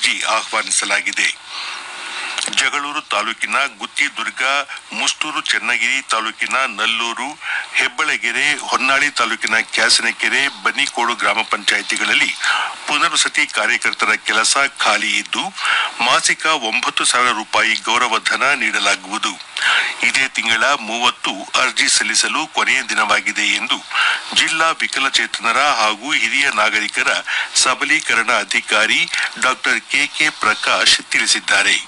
ಅರ್ಜಿ ಆಹ್ವಾನಿಸಲಾಗಿದೆ ಜಗಳೂರು ತಾಲೂಕಿನ ಗುತ್ತಿದುರ್ಗ ಮುಷ್ಟೂರು ಚನ್ನಗಿರಿ ತಾಲೂಕಿನ ನಲ್ಲೂರು ಹೆಬ್ಬಳಗೆರೆ ಹೊನ್ನಾಳಿ ತಾಲೂಕಿನ ಕ್ಯಾಸನಕೆರೆ ಬನ್ನಿಕೋಡು ಗ್ರಾಮ ಪಂಚಾಯಿತಿಗಳಲ್ಲಿ ಪುನರ್ವಸತಿ ಕಾರ್ಯಕರ್ತರ ಕೆಲಸ ಖಾಲಿ ಇದ್ದು ಮಾಸಿಕ ಒಂಬತ್ತು ಸಾವಿರ ರೂಪಾಯಿ ಗೌರವಧನ ನೀಡಲಾಗುವುದು ಇದೇ ತಿಂಗಳ ಮೂವತ್ತು ಅರ್ಜಿ ಸಲ್ಲಿಸಲು ಕೊನೆಯ ದಿನವಾಗಿದೆ ಎಂದು ಜಿಲ್ಲಾ ವಿಕಲಚೇತನರ ಹಾಗೂ ಹಿರಿಯ ನಾಗರಿಕರ ಸಬಲೀಕರಣ ಅಧಿಕಾರಿ ಡಾಕ್ಟರ್ ಕೆಕೆ ಪ್ರಕಾಶ್ ತಿಳಿಸಿದ್ದಾರೆ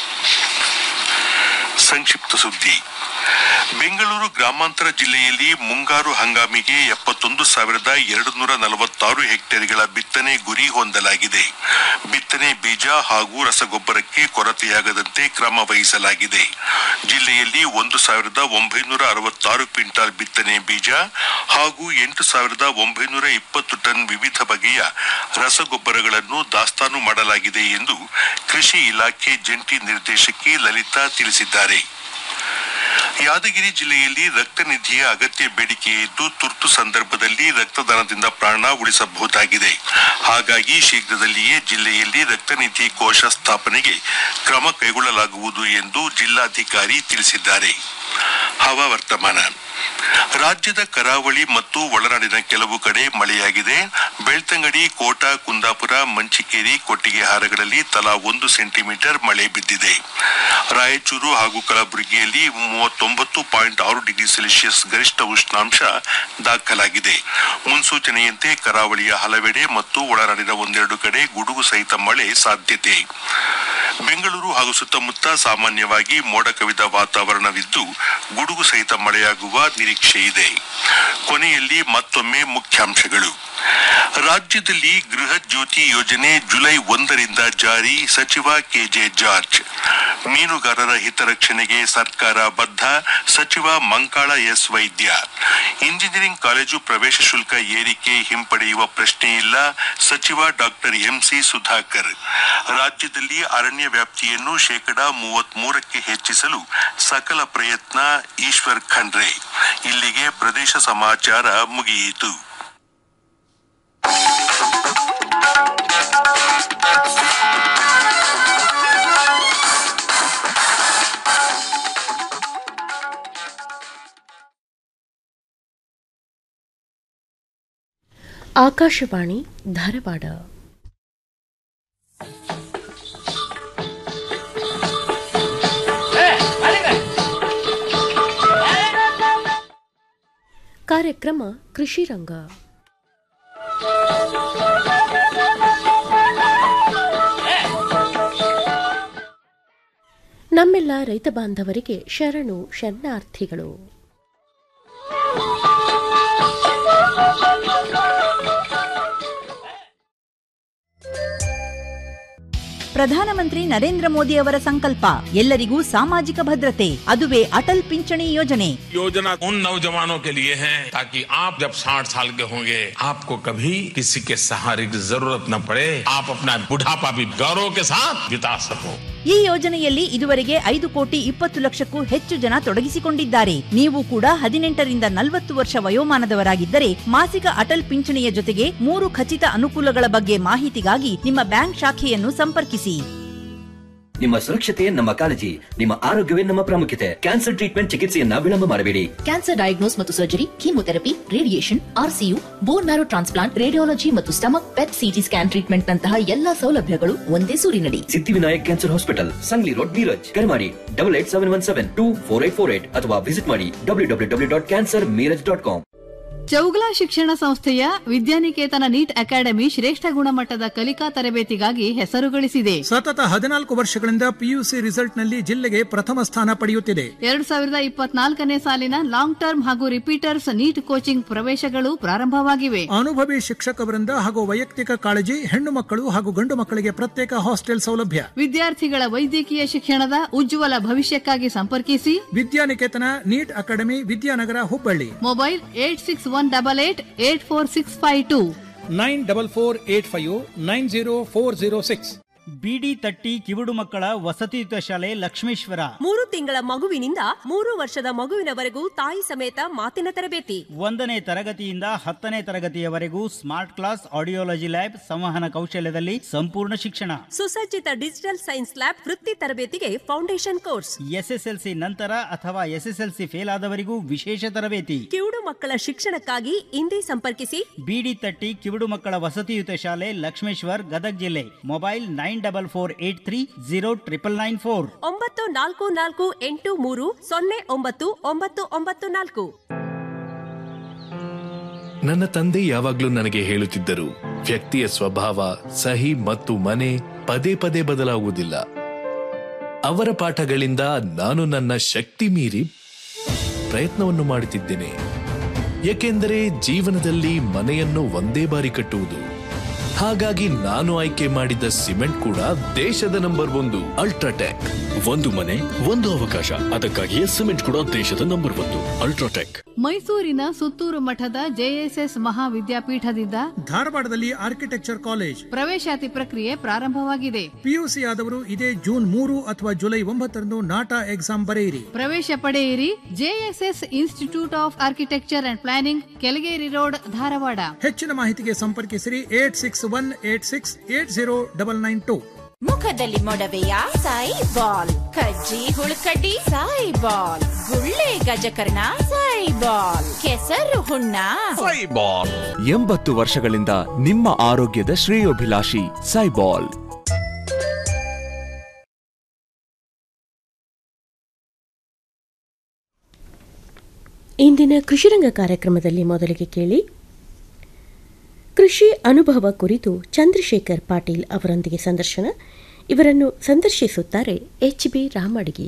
ಸಂಕ್ಷಿಪ್ತ ಸುದ್ದಿ ಬೆಂಗಳೂರು ಗ್ರಾಮಾಂತರ ಜಿಲ್ಲೆಯಲ್ಲಿ ಮುಂಗಾರು ಹಂಗಾಮಿಗೆ ಎಪ್ಪತ್ತೊಂದು ಸಾವಿರದ ಎರಡು ನೂರ ನಲವತ್ತಾರು ಹೆಕ್ಟೇರ್ಗಳ ಬಿತ್ತನೆ ಗುರಿ ಹೊಂದಲಾಗಿದೆ ಬಿತ್ತನೆ ಬೀಜ ಹಾಗೂ ರಸಗೊಬ್ಬರಕ್ಕೆ ಕೊರತೆಯಾಗದಂತೆ ಕ್ರಮ ವಹಿಸಲಾಗಿದೆ ಜಿಲ್ಲೆಯಲ್ಲಿ ಒಂದು ಸಾವಿರದ ಒಂಬೈನೂರ ಅರವತ್ತಾರು ಕ್ವಿಂಟಾಲ್ ಬಿತ್ತನೆ ಬೀಜ ಹಾಗೂ ಎಂಟು ಸಾವಿರದ ಒಂಬೈನೂರ ಇಪ್ಪತ್ತು ಟನ್ ವಿವಿಧ ಬಗೆಯ ರಸಗೊಬ್ಬರಗಳನ್ನು ದಾಸ್ತಾನು ಮಾಡಲಾಗಿದೆ ಎಂದು ಕೃಷಿ ಇಲಾಖೆ ಜಂಟಿ ನಿರ್ದೇಶಕಿ ಲಲಿತಾ ತಿಳಿಸಿದ್ದಾರೆ ಯಾದಗಿರಿ ಜಿಲ್ಲೆಯಲ್ಲಿ ರಕ್ತ ನಿಧಿಯ ಅಗತ್ಯ ಬೇಡಿಕೆ ಇದ್ದು ತುರ್ತು ಸಂದರ್ಭದಲ್ಲಿ ರಕ್ತದಾನದಿಂದ ಪ್ರಾಣ ಉಳಿಸಬಹುದಾಗಿದೆ ಹಾಗಾಗಿ ಶೀಘ್ರದಲ್ಲಿಯೇ ಜಿಲ್ಲೆಯಲ್ಲಿ ರಕ್ತ ನಿಧಿ ಕೋಶ ಸ್ಥಾಪನೆಗೆ ಕ್ರಮ ಕೈಗೊಳ್ಳಲಾಗುವುದು ಎಂದು ಜಿಲ್ಲಾಧಿಕಾರಿ ತಿಳಿಸಿದ್ದಾರೆ ಹವಾವರ್ತಮಾನ ರಾಜ್ಯದ ಕರಾವಳಿ ಮತ್ತು ಒಳನಾಡಿನ ಕೆಲವು ಕಡೆ ಮಳೆಯಾಗಿದೆ ಬೆಳ್ತಂಗಡಿ ಕೋಟ ಕುಂದಾಪುರ ಮಂಚಿಕೇರಿ ಕೊಟ್ಟಿಗೆಹಾರಗಳಲ್ಲಿ ತಲಾ ಒಂದು ಸೆಂಟಿಮೀಟರ್ ಮಳೆ ಬಿದ್ದಿದೆ ರಾಯಚೂರು ಹಾಗೂ ಕಲಬುರಗಿಯಲ್ಲಿ ಮೂವತ್ತೊಂಬತ್ತು ಪಾಯಿಂಟ್ ಆರು ಡಿಗ್ರಿ ಸೆಲ್ಸಿಯಸ್ ಗರಿಷ್ಠ ಉಷ್ಣಾಂಶ ದಾಖಲಾಗಿದೆ ಮುನ್ಸೂಚನೆಯಂತೆ ಕರಾವಳಿಯ ಹಲವೆಡೆ ಮತ್ತು ಒಳನಾಡಿನ ಒಂದೆರಡು ಕಡೆ ಗುಡುಗು ಸಹಿತ ಮಳೆ ಸಾಧ್ಯತೆ ಬೆಂಗಳೂರು ಹಾಗೂ ಸುತ್ತಮುತ್ತ ಸಾಮಾನ್ಯವಾಗಿ ಮೋಡ ಕವಿದ ವಾತಾವರಣವಿದ್ದು ಗುಡುಗು ಸಹಿತ ಮಳೆಯಾಗುವ ನಿರೀಕ್ಷೆ ಇದೆ ಕೊನೆಯಲ್ಲಿ ಮತ್ತೊಮ್ಮೆ ಮುಖ್ಯಾಂಶಗಳು ರಾಜ್ಯದಲ್ಲಿ ಗೃಹ ಜ್ಯೋತಿ ಯೋಜನೆ ಜುಲೈ ಒಂದರಿಂದ ಜಾರಿ ಸಚಿವ ಕೆಜೆ ಜಾರ್ಜ್ ಮೀನುಗಾರರ ಹಿತರಕ್ಷಣೆಗೆ ಸರ್ಕಾರ ಬದ್ಧ ಸಚಿವ Mankala S Vaidya engineering college ಪ್ರವೇಶ ಶುಲ್ಕ ಏರಿಕೆ ಹಿಂಪಡೆಯುವ ಪ್ರಶ್ನೆ ಇಲ್ಲ ಸಚಿವ ಡಾಕ್ಟರ್ ಎಂಸಿ ಸುಧಾಕರ್ ರಾಜ್ಯದಲ್ಲಿ ಅರಣ್ಯ ವ್ಯಾಪ್ತಿಯನ್ನು ಶೇಕಡಾ ಮೂವತ್ತ್ ಮೂರಕ್ಕೆ ಹೆಚ್ಚಿಸಲು ಸಕಲ ಪ್ರಯತ್ನ ಈಶ್ವರ್ ಖಂಡ್ರೆ ಇಲ್ಲಿಗೆ ಪ್ರದೇಶ ಸಮಾಚಾರ ಮುಗಿಯಿತು ಆಕಾಶವಾಣಿ ಧಾರವಾಡ ಕಾರ್ಯಕ್ರಮ ಕೃಷಿ ರಂಗ ನಮ್ಮೆಲ್ಲ ರೈತ ಬಾಂಧವರಿಗೆ ಶರಣು ಶರಣಾರ್ಥಿಗಳು ಪ್ರಧಾನಮಂತ್ರಿ ನರೇಂದ್ರ ಮೋದಿ ಅವರ ಸಂಕಲ್ಪ ಎಲ್ಲರಿಗೂ ಸಾಮಾಜಿಕ ಭದ್ರತೆ ಅದುವೇ ಅಟಲ್ ಪಿಂಚಣಿ ಯೋಜನೆ योजना उन नौजवानों के लिए है ताकि आप जब 60 साल के होंगे आपको कभी किसी के सहारे की जरूरत न पड़े आप अपना बुढ़ापा भी गौरव के साथ बिता सको ಈ ಯೋಜನೆಯಲ್ಲಿ ಇದುವರೆಗೆ ಐದು ಕೋಟಿ ಇಪ್ಪತ್ತು ಲಕ್ಷಕ್ಕೂ ಹೆಚ್ಚು ಜನ ತೊಡಗಿಸಿಕೊಂಡಿದ್ದಾರೆ ನೀವು ಕೂಡ ಹದಿನೆಂಟರಿಂದ ನಲವತ್ತು ವರ್ಷ ವಯೋಮಾನದವರಾಗಿದ್ದರೆ ಮಾಸಿಕ ಅಟಲ್ ಪಿಂಚಣಿಯ ಜೊತೆಗೆ ಮೂರು ಖಚಿತ ಅನುಕೂಲಗಳ ಬಗ್ಗೆ ಮಾಹಿತಿಗಾಗಿ ನಿಮ್ಮ ಬ್ಯಾಂಕ್ ಶಾಖೆಯನ್ನು ಸಂಪರ್ಕಿಸಿ ನಿಮ್ಮ ಸುರಕ್ಷತೆ ನಮ್ಮ ಕಾಳಜಿ ನಿಮ್ಮ ಆರೋಗ್ಯವೇ ನಮ್ಮ ಪ್ರಾಮುಖ್ಯತೆ ಕ್ಯಾನ್ಸರ್ ಟ್ರೀಟ್ಮೆಂಟ್ ಚಿಕಿತ್ಸೆಯನ್ನ ವಿಳಂಬ ಮಾಡಬೇಡಿ ಕ್ಯಾನ್ಸರ್ ಡಯಾಗ್ನೋಸ್ ಮತ್ತು surgery chemotherapy radiation RCU bone marrow transplant radiology ಮತ್ತು stomach PET CT scan treatment ನಂತಹ ಎಲ್ಲಾ ಸೌಲಭ್ಯಗಳು ಒಂದೇ ಸೂರಿನಡಿ Siddhivinayak cancer hospital Sangli road Miraj ಕರೆ ಮಾಡಿ double eight seven one seven two four eight four eight ಅಥವಾ ವಿಸಿಟ್ ಮಾಡಿ W W W dot cancer Miraj dot com Chougala ಶಿಕ್ಷಣ ಸಂಸ್ಥೆಯ ವಿದ್ಯಾನಿಕೇತನ ನೀಟ್ ಅಕಾಡೆಮಿ ಶ್ರೇಷ್ಠ ಗುಣಮಟ್ಟದ ಕಲಿಕಾ ತರಬೇತಿಗಾಗಿ ಹೆಸರು ಗಳಿಸಿದೆ ಸತತ ಹದಿನಾಲ್ಕು ವರ್ಷಗಳಿಂದ ಪಿಯುಸಿ ರಿಸಲ್ಟ್ನಲ್ಲಿ ಜಿಲ್ಲೆಗೆ ಪ್ರಥಮ ಸ್ಥಾನ ಪಡೆಯುತ್ತಿದೆ ಎರಡ್ ಸಾವಿರದ ಇಪ್ಪತ್ನಾಲ್ಕನೇ ಸಾಲಿನ ಲಾಂಗ್ ಟರ್ಮ್ ಹಾಗೂ ರಿಪೀಟರ್ಸ್ ನೀಟ್ ಕೋಚಿಂಗ್ ಪ್ರವೇಶಗಳು ಪ್ರಾರಂಭವಾಗಿವೆ ಅನುಭವಿ ಶಿಕ್ಷಕವರಿಂದ ಹಾಗೂ ವೈಯಕ್ತಿಕ ಕಾಳಜಿ ಹೆಣ್ಣು ಮಕ್ಕಳು ಹಾಗೂ ಗಂಡು ಮಕ್ಕಳಿಗೆ ಪ್ರತ್ಯೇಕ ಹಾಸ್ಟೆಲ್ ಸೌಲಭ್ಯ ವಿದ್ಯಾರ್ಥಿಗಳ ವೈದ್ಯಕೀಯ ಶಿಕ್ಷಣದ ಉಜ್ವಲ ಭವಿಷ್ಯಕ್ಕಾಗಿ ಸಂಪರ್ಕಿಸಿ Vidyaniketan NEET academy Vidyanagar Hubballi mobile eight six one double eight eight four six five two nine double four eight five nine zero four zero six ಬಿಡಿ ತಟ್ಟಿ ಕಿವುಡು ಮಕ್ಕಳ ವಸತಿಯುತ ಶಾಲೆ ಲಕ್ಷ್ಮೇಶ್ವರ ಮೂರು ತಿಂಗಳ ಮಗುವಿನಿಂದ ಮೂರು ವರ್ಷದ ಮಗುವಿನವರೆಗೂ ತಾಯಿ ಸಮೇತ ಮಾತಿನ ತರಬೇತಿ ಒಂದನೇ ತರಗತಿಯಿಂದ ಹತ್ತನೇ ತರಗತಿಯವರೆಗೂ ಸ್ಮಾರ್ಟ್ ಕ್ಲಾಸ್ ಆಡಿಯೋಲಜಿ ಲ್ಯಾಬ್ ಸಂವಹನ ಕೌಶಲ್ಯದಲ್ಲಿ ಸಂಪೂರ್ಣ ಶಿಕ್ಷಣ ಸುಸಜ್ಜಿತ ಡಿಜಿಟಲ್ ಸೈನ್ಸ್ ಲ್ಯಾಬ್ ವೃತ್ತಿ ತರಬೇತಿಗೆ ಫೌಂಡೇಶನ್ ಕೋರ್ಸ್ ಎಸ್ಎಸ್ಎಲ್ಸಿ ನಂತರ ಅಥವಾ ಎಸ್ಎಸ್ಎಲ್ಸಿ ಫೇಲ್ ಆದವರಿಗೂ ವಿಶೇಷ ತರಬೇತಿ ಕಿವುಡು ಮಕ್ಕಳ ಶಿಕ್ಷಣಕ್ಕಾಗಿ ಇಂದೇ ಸಂಪರ್ಕಿಸಿ ಬಿಡಿ ತಟ್ಟಿ ಕಿವುಡು ಮಕ್ಕಳ ವಸತಿಯುತ ಶಾಲೆ ಲಕ್ಷ್ಮೇಶ್ವರ್ ಗದಗ್ ಜಿಲ್ಲೆ mobile nine double four eight three zero triple nine four ಒಂಬತ್ತು ನಾಲ್ಕು ನಾಲ್ಕು ಎಂಟು ಮೂರು ಸೊನ್ನೆ ಒಂಬತ್ತು ಒಂಬತ್ತು ಒಂಬತ್ತು ನಾಲ್ಕು ನನ್ನ ತಂದೆ ಯಾವಾಗ್ಲೂ ನನಗೆ ಹೇಳುತ್ತಿದ್ದರು ವ್ಯಕ್ತಿಯ ಸ್ವಭಾವ ಸಹಿ ಮತ್ತು ಮನೆ ಪದೇ ಪದೇ ಬದಲಾಗುವುದಿಲ್ಲ ಅವರ ಪಾಠಗಳಿಂದ ನಾನು ನನ್ನ ಶಕ್ತಿ ಮೀರಿ ಪ್ರಯತ್ನವನ್ನು ಮಾಡುತ್ತಿದ್ದೇನೆ ಏಕೆಂದರೆ ಜೀವನದಲ್ಲಿ ಮನೆಯನ್ನು ಒಂದೇ ಬಾರಿ ಕಟ್ಟುವುದು ಹಾಗಾಗಿ ನಾನು ಆಯ್ಕೆ ಮಾಡಿದ ಸಿಮೆಂಟ್ ಕೂಡ ದೇಶದ ನಂಬರ್ ಒಂದು ಅಲ್ಟ್ರಾಟೆಕ್ ಒಂದು ಮನೆ ಒಂದು ಅವಕಾಶ ಅದಕ್ಕಾಗಿಯೇ ಸಿಮೆಂಟ್ ಕೂಡ ದೇಶದ ನಂಬರ್ ಒಂದು ಅಲ್ಟ್ರಾಟೆಕ್ ಮೈಸೂರಿನ ಸುತ್ತೂರು ಮಠದ ಜೆಎಸ್ಎಸ್ ಮಹಾವಿದ್ಯಾಪೀಠದಿಂದ ಧಾರವಾಡದಲ್ಲಿ ಆರ್ಕಿಟೆಕ್ಚರ್ ಕಾಲೇಜ್ ಪ್ರವೇಶಾತಿ ಪ್ರಕ್ರಿಯೆ ಪ್ರಾರಂಭವಾಗಿದೆ ಪಿಯುಸಿ ಆದವರು ಇದೇ ಜೂನ್ ಮೂರು ಅಥವಾ ಜುಲೈ ಒಂಬತ್ತರಂದು ನಾಟಾ ಎಕ್ಸಾಮ್ ಬರೆಯಿರಿ ಪ್ರವೇಶ ಪಡೆಯಿರಿ JSS Institute of Architecture and Planning Kelageri road Dharwad ಹೆಚ್ಚಿನ ಮಾಹಿತಿಗೆ ಸಂಪರ್ಕಿಸಿರಿ eight six one eight six eight zero double nine two ಮುಖದಲ್ಲಿ ಮೊಡವೆಯ ಸಾಯಿ ಬಾಲ್ ಕಜ್ಜಿ ಹುಳುಕಡ್ಡಿ ಸಾಯಿ ಬಾಲ್ ಗುಳ್ಳೆ ಗಜಕರ್ಣ ಸಾಯಿ ಬಾಲ್ ಕೆಸರು ಹುಣ್ಣ ಎಂಬತ್ತು ವರ್ಷಗಳಿಂದ ನಿಮ್ಮ ಆರೋಗ್ಯದ ಶ್ರೇಯೋಭಿಲಾಷಿ ಸೈಬಾಲ್ ಇಂದಿನ ಕೃಷಿರಂಗ ಕಾರ್ಯಕ್ರಮದಲ್ಲಿ ಮೊದಲಿಗೆ ಕೇಳಿ ಕೃಷಿ ಅನುಭವ ಕುರಿತು ಚಂದ್ರಶೇಖರ್ ಪಾಟೀಲ್ ಅವರೊಂದಿಗೆ ಸಂದರ್ಶನ ಇವರನ್ನು ಸಂದರ್ಶಿಸುತ್ತಾರೆ ಎಚ್ ಬಿ ರಾಮಡ್ಗಿ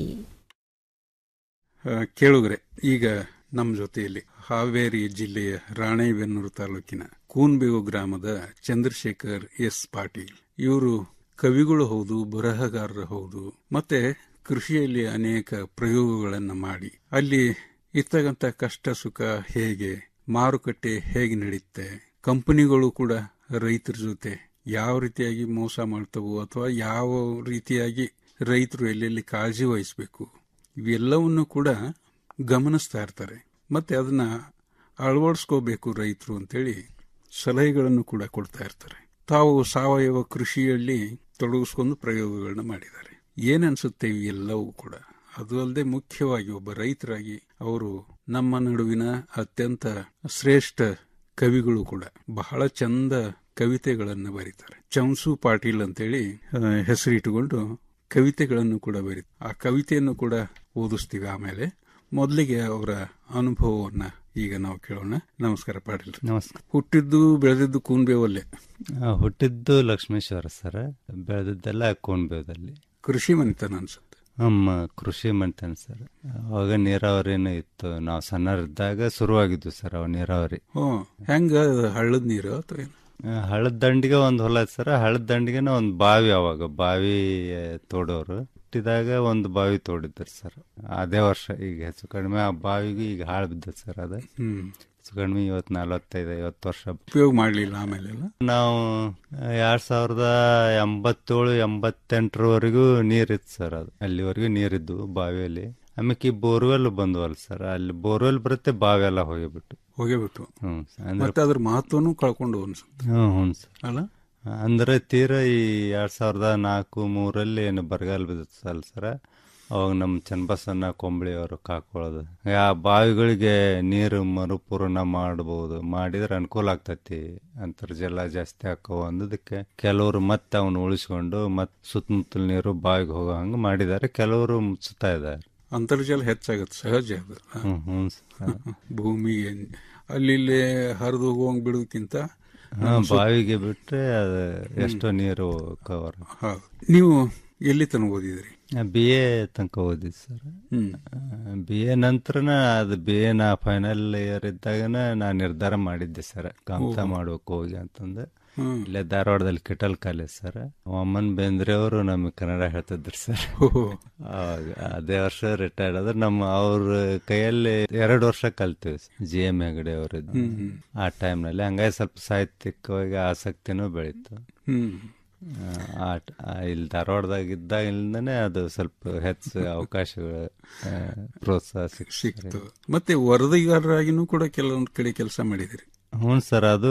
ಕೇಳುಗ್ರೆ ಈಗ ನಮ್ಮ ಜೊತೆಯಲ್ಲಿ ಹಾವೇರಿ ಜಿಲ್ಲೆಯ ರಾಣೆಬೆನ್ನೂರು ತಾಲೂಕಿನ ಕೂನ್ಬೇಗು ಗ್ರಾಮದ ಚಂದ್ರಶೇಖರ್ ಎಸ್ ಪಾಟೀಲ್ ಇವರು ಕವಿಗಳು ಹೌದು ಬರಹಗಾರರು ಹೌದು ಮತ್ತೆ ಕೃಷಿಯಲ್ಲಿ ಅನೇಕ ಪ್ರಯೋಗಗಳನ್ನ ಮಾಡಿ ಅಲ್ಲಿ ಇರ್ತಕ್ಕಂಥ ಕಷ್ಟ ಸುಖ ಹೇಗೆ ಮಾರುಕಟ್ಟೆ ಹೇಗೆ ನಡೆಯುತ್ತೆ ಕಂಪನಿಗಳು ಕೂಡ ರೈತರ ಜೊತೆ ಯಾವ ರೀತಿಯಾಗಿ ಮೋಸ ಮಾಡ್ತವೋ ಅಥವಾ ಯಾವ ರೀತಿಯಾಗಿ ರೈತರು ಎಲ್ಲೆಲ್ಲಿ ಕಾಳಜಿ ವಹಿಸಬೇಕು ಇವೆಲ್ಲವನ್ನು ಕೂಡ ಗಮನಿಸ್ತಾ ಇರ್ತಾರೆ ಮತ್ತೆ ಅದನ್ನ ಅಳವಡಿಸ್ಕೋಬೇಕು ರೈತರು ಅಂತೇಳಿ ಸಲಹೆಗಳನ್ನು ಕೂಡ ಕೊಡ್ತಾ ಇರ್ತಾರೆ ತಾವು ಸಾವಯವ ಕೃಷಿಯಲ್ಲಿ ತೊಡಗಿಸ್ಕೊಂಡು ಪ್ರಯೋಗಗಳನ್ನ ಮಾಡಿದ್ದಾರೆ ಏನನ್ಸುತ್ತೆ ಇವೆಲ್ಲವೂ ಕೂಡ ಅದು ಅಲ್ಲದೆ ಮುಖ್ಯವಾಗಿ ಒಬ್ಬ ರೈತರಾಗಿ ಅವರು ನಮ್ಮ ನಡುವಿನ ಅತ್ಯಂತ ಶ್ರೇಷ್ಠ ಕವಿಗಳು ಕೂಡ ಬಹಳ ಚಂದ ಕವಿತೆಗಳನ್ನು ಬರೀತಾರೆ ಚಂಸು ಪಾಟೀಲ್ ಅಂತೇಳಿ ಆ, ಹೆಸರಿಟ್ಟುಕೊಂಡು ಕವಿತೆಗಳನ್ನು ಕೂಡ ಬರೀ ಆ ಕವಿತೆಯನ್ನು ಕೂಡ ಓದಿಸ್ತೀವಿ ಆಮೇಲೆ ಮೊದಲಿಗೆ ಅವರ ಅನುಭವವನ್ನ ಈಗ ನಾವು ಕೇಳೋಣ ನಮಸ್ಕಾರ ಪಾಟೀಲ್ ನಮಸ್ಕಾರ ಹುಟ್ಟಿದ್ದು ಬೆಳೆದಿದ್ದು ಕೂನ್ಬೇವಲ್ಲೇ ಆ, ಹುಟ್ಟಿದ್ದು ಲಕ್ಷ್ಮೇಶ್ವರ ಸರ್ ಬೆಳೆದಿದ್ದೆಲ್ಲ ಕೋನ್ಬೇದಲ್ಲಿ ಕೃಷಿ ಮನೆತನ ಅನ್ಸುತ್ತೆ ನಮ್ಮ ಕೃಷಿ ಮಾಡ್ತೇನೆ ಸರ್ ಅವಾಗ ನೀರಾವರಿನೂ ಇತ್ತು ನಾವು ಸಣ್ಣರಿದ್ದಾಗ ಶುರುವಾಗಿದ್ವು ಸರ್ ಅವ ನೀರಾವರಿ ಹ್ಞೂ ಹೆಂಗ ಹಳ್ಳದ ನೀರು ಅಥವಾ ಏನು ಆ, ಹಳ್ಳದ ದಂಡಿಗೆ ಒಂದು ಹೊಲ ಐತೆ ಸರ್ ಹಳ್ಳದ ದಂಡಿಗೆನ ಒಂದು ಬಾವಿ ಅವಾಗ ಬಾವಿ ಆ, ತೋಡೋರು ಹುಟ್ಟಿದಾಗ ಒಂದು ಬಾವಿ ತೋಡಿದ್ರು ಸರ್ ಅದೇ ವರ್ಷ ಈಗ ಹೆಚ್ಚು ಕಡಿಮೆ ಆ ಬಾವಿಗೆ ಈಗ ಹಾಳು ಬಿದ್ದದ ಸರ್ ಅದು ಹ್ಮ್ ಹೆಚ್ಚು ಕಡಿಮೆ ಇವತ್ತು ನಲವತ್ತೈದು ಐವತ್ತು ವರ್ಷ ಉಪಯೋಗ ಮಾಡಲಿಲ್ಲ ಆಮೇಲೆ ಅಲ್ಲ ನಾವು ಎರಡ್ ಸಾವಿರದ ಎಂಬತ್ತೇಳು ಎಂಬತ್ತೆಂಟರವರೆಗೂ ನೀರಿತ್ತು ಸರ್ ಅದು ಅಲ್ಲಿವರೆಗೂ ನೀರಿದ್ದು ಬಾವಿಯಲ್ಲಿ ಆಮೇಲೆ ಈ ಬೋರ್ವೆಲ್ ಬಂದ್ವಲ್ಲ ಸರ್ ಅಲ್ಲಿ ಬೋರ್ವೆಲ್ ಬರುತ್ತೆ ಬಾವಿ ಎಲ್ಲ ಹೋಗಿಬಿಟ್ಟು ಹೋಗಿಬಿಟ್ಟು ಹ್ಮ್ ಅಂದ್ರೆ ಮತ್ತೆ ಅದ್ರ ಮಹತ್ವನೂ ಕಳ್ಕೊಂಡು ಅನ್ಸುತ್ತೆ ಹ್ಮ್ ಹ್ಞೂ ಸರ್ ಅಲ್ಲ ಅಂದ್ರೆ ತೀರಾ ಈ ಎರಡ್ ಸಾವಿರದ ನಾಲ್ಕು ಮೂರಲ್ಲಿ ಏನು ಬರಗಾಲ ಬಿದ್ದಿತ್ತಲ್ಲ ಸರ್ ಅವಾಗ ನಮ್ಮ ಚನ್ನಬಸವಣ್ಣ ಕೊಂಬಳಿ ಅವರು ಕಾಕೊಳ್ಳೋದು ಆ ಬಾವಿಗಳಿಗೆ ನೀರು ಮರುಪೂರ್ಣ ಮಾಡಬಹುದು ಮಾಡಿದ್ರೆ ಅನುಕೂಲ ಆಗ್ತೈತಿ ಅಂತರ್ಜಲ ಜಾಸ್ತಿ ಹಾಕೋ ಅಂದದಕ್ಕೆ ಕೆಲವರು ಮತ್ತೆ ಅವನು ಉಳಿಸ್ಕೊಂಡು ಮತ್ತೆ ಸುತ್ತಮುತ್ತಲ ನೀರು ಬಾವಿಗೆ ಹೋಗೋ ಹಂಗೆ ಮಾಡಿದ್ದಾರೆ ಕೆಲವರು ಮುಚ್ಚುತ್ತಾ ಇದ್ದಾರೆ ಅಂತರ್ಜಲ ಹೆಚ್ಚಾಗುತ್ತೆ ಸಹಜ ಅದು ಹ್ಮ್ ಹ್ಮ್ ಸರ್. ಭೂಮಿಗೆ ಅಲ್ಲಿ ಇಲ್ಲಿ ಹರಿದು ಹೋಗೋಂಗ್ ಬಿಡೋದಕ್ಕಿಂತ ಹಾ, ಬಾವಿಗೆ ಬಿಟ್ರೆ ಅದು ಎಷ್ಟೋ ನೀರು ಕವರ್ ಹೌದು ನೀವು ಎಲ್ಲಿ ತನಕ ಓದಿದ್ರಿ ಬಿ ಎ ತನಕ ಓದಿದ್ದು ಸರ್ ಹ್ಮ್. ಬಿ ಎ ನಂತರನ ಅದು ಬಿ ಎ ನಾ ಫೈನಲ್ ಇಯರ್ ಇದ್ದಾಗನ ನಾ ನಿರ್ಧಾರ ಮಾಡಿದ್ದೆ ಸರ್ ಕಾಂತ ಓಹೋ. ಮಾಡ್ಬೇಕು ಹೋಗಿ ಅಂತಂದು ಹ್ಮ್. ಇಲ್ಲೇ ಧಾರವಾಡದಲ್ಲಿ ಕಿಟಲ್ ಕಾಲೇಜ್ ಸರ್ ವಾಮನ್ ಬೇಂದ್ರೆ ಅವರು ನಮಗೆ ಕನ್ನಡ ಹೇಳ್ತಿದ್ರು ಸರ್ ಓಹೋ. ಅವಾಗ ಅದೇ ವರ್ಷ ರಿಟೈರ್ಡ್ ಆದ್ರೆ ನಮ್ಮ ಅವ್ರ ಕೈಯಲ್ಲಿ ಎರಡು ವರ್ಷ ಕಲ್ತೀವಿ ಜಿ ಎಂ ಹೆಗಡೆ ಅವರಿದ್ದು ಹ್ಮ್, ಹ್ಮ್. ಆ ಟೈಮ್ನಲ್ಲಿ ಹಂಗಾಗಿ ಸ್ವಲ್ಪ ಸಾಹಿತ್ಯಿಕವಾಗಿ ಆಸಕ್ತಿನೂ ಬೆಳೀತು ಹ್ಮ್ ಆ ಆ ಇಲ್ಲಿ ಧಾರವಾಡದಾಗ ಇದ್ದಾಗಿಂದನೇ ಅದು ಸ್ವಲ್ಪ ಹೆಚ್ಚು ಅವಕಾಶಗಳು ಆ, ಪ್ರೋತ್ಸಾಹ ಸಿಕ್ ಸಿಕ್ತು ಮತ್ತೆ ವರದಿಗಾರರಾಗಿನೂ ಕೂಡ ಕೆಲವೊಂದು ಕಡೆ ಕೆಲಸ ಮಾಡಿದಿರಿ ಹ್ಞೂ ಸರ್ ಅದು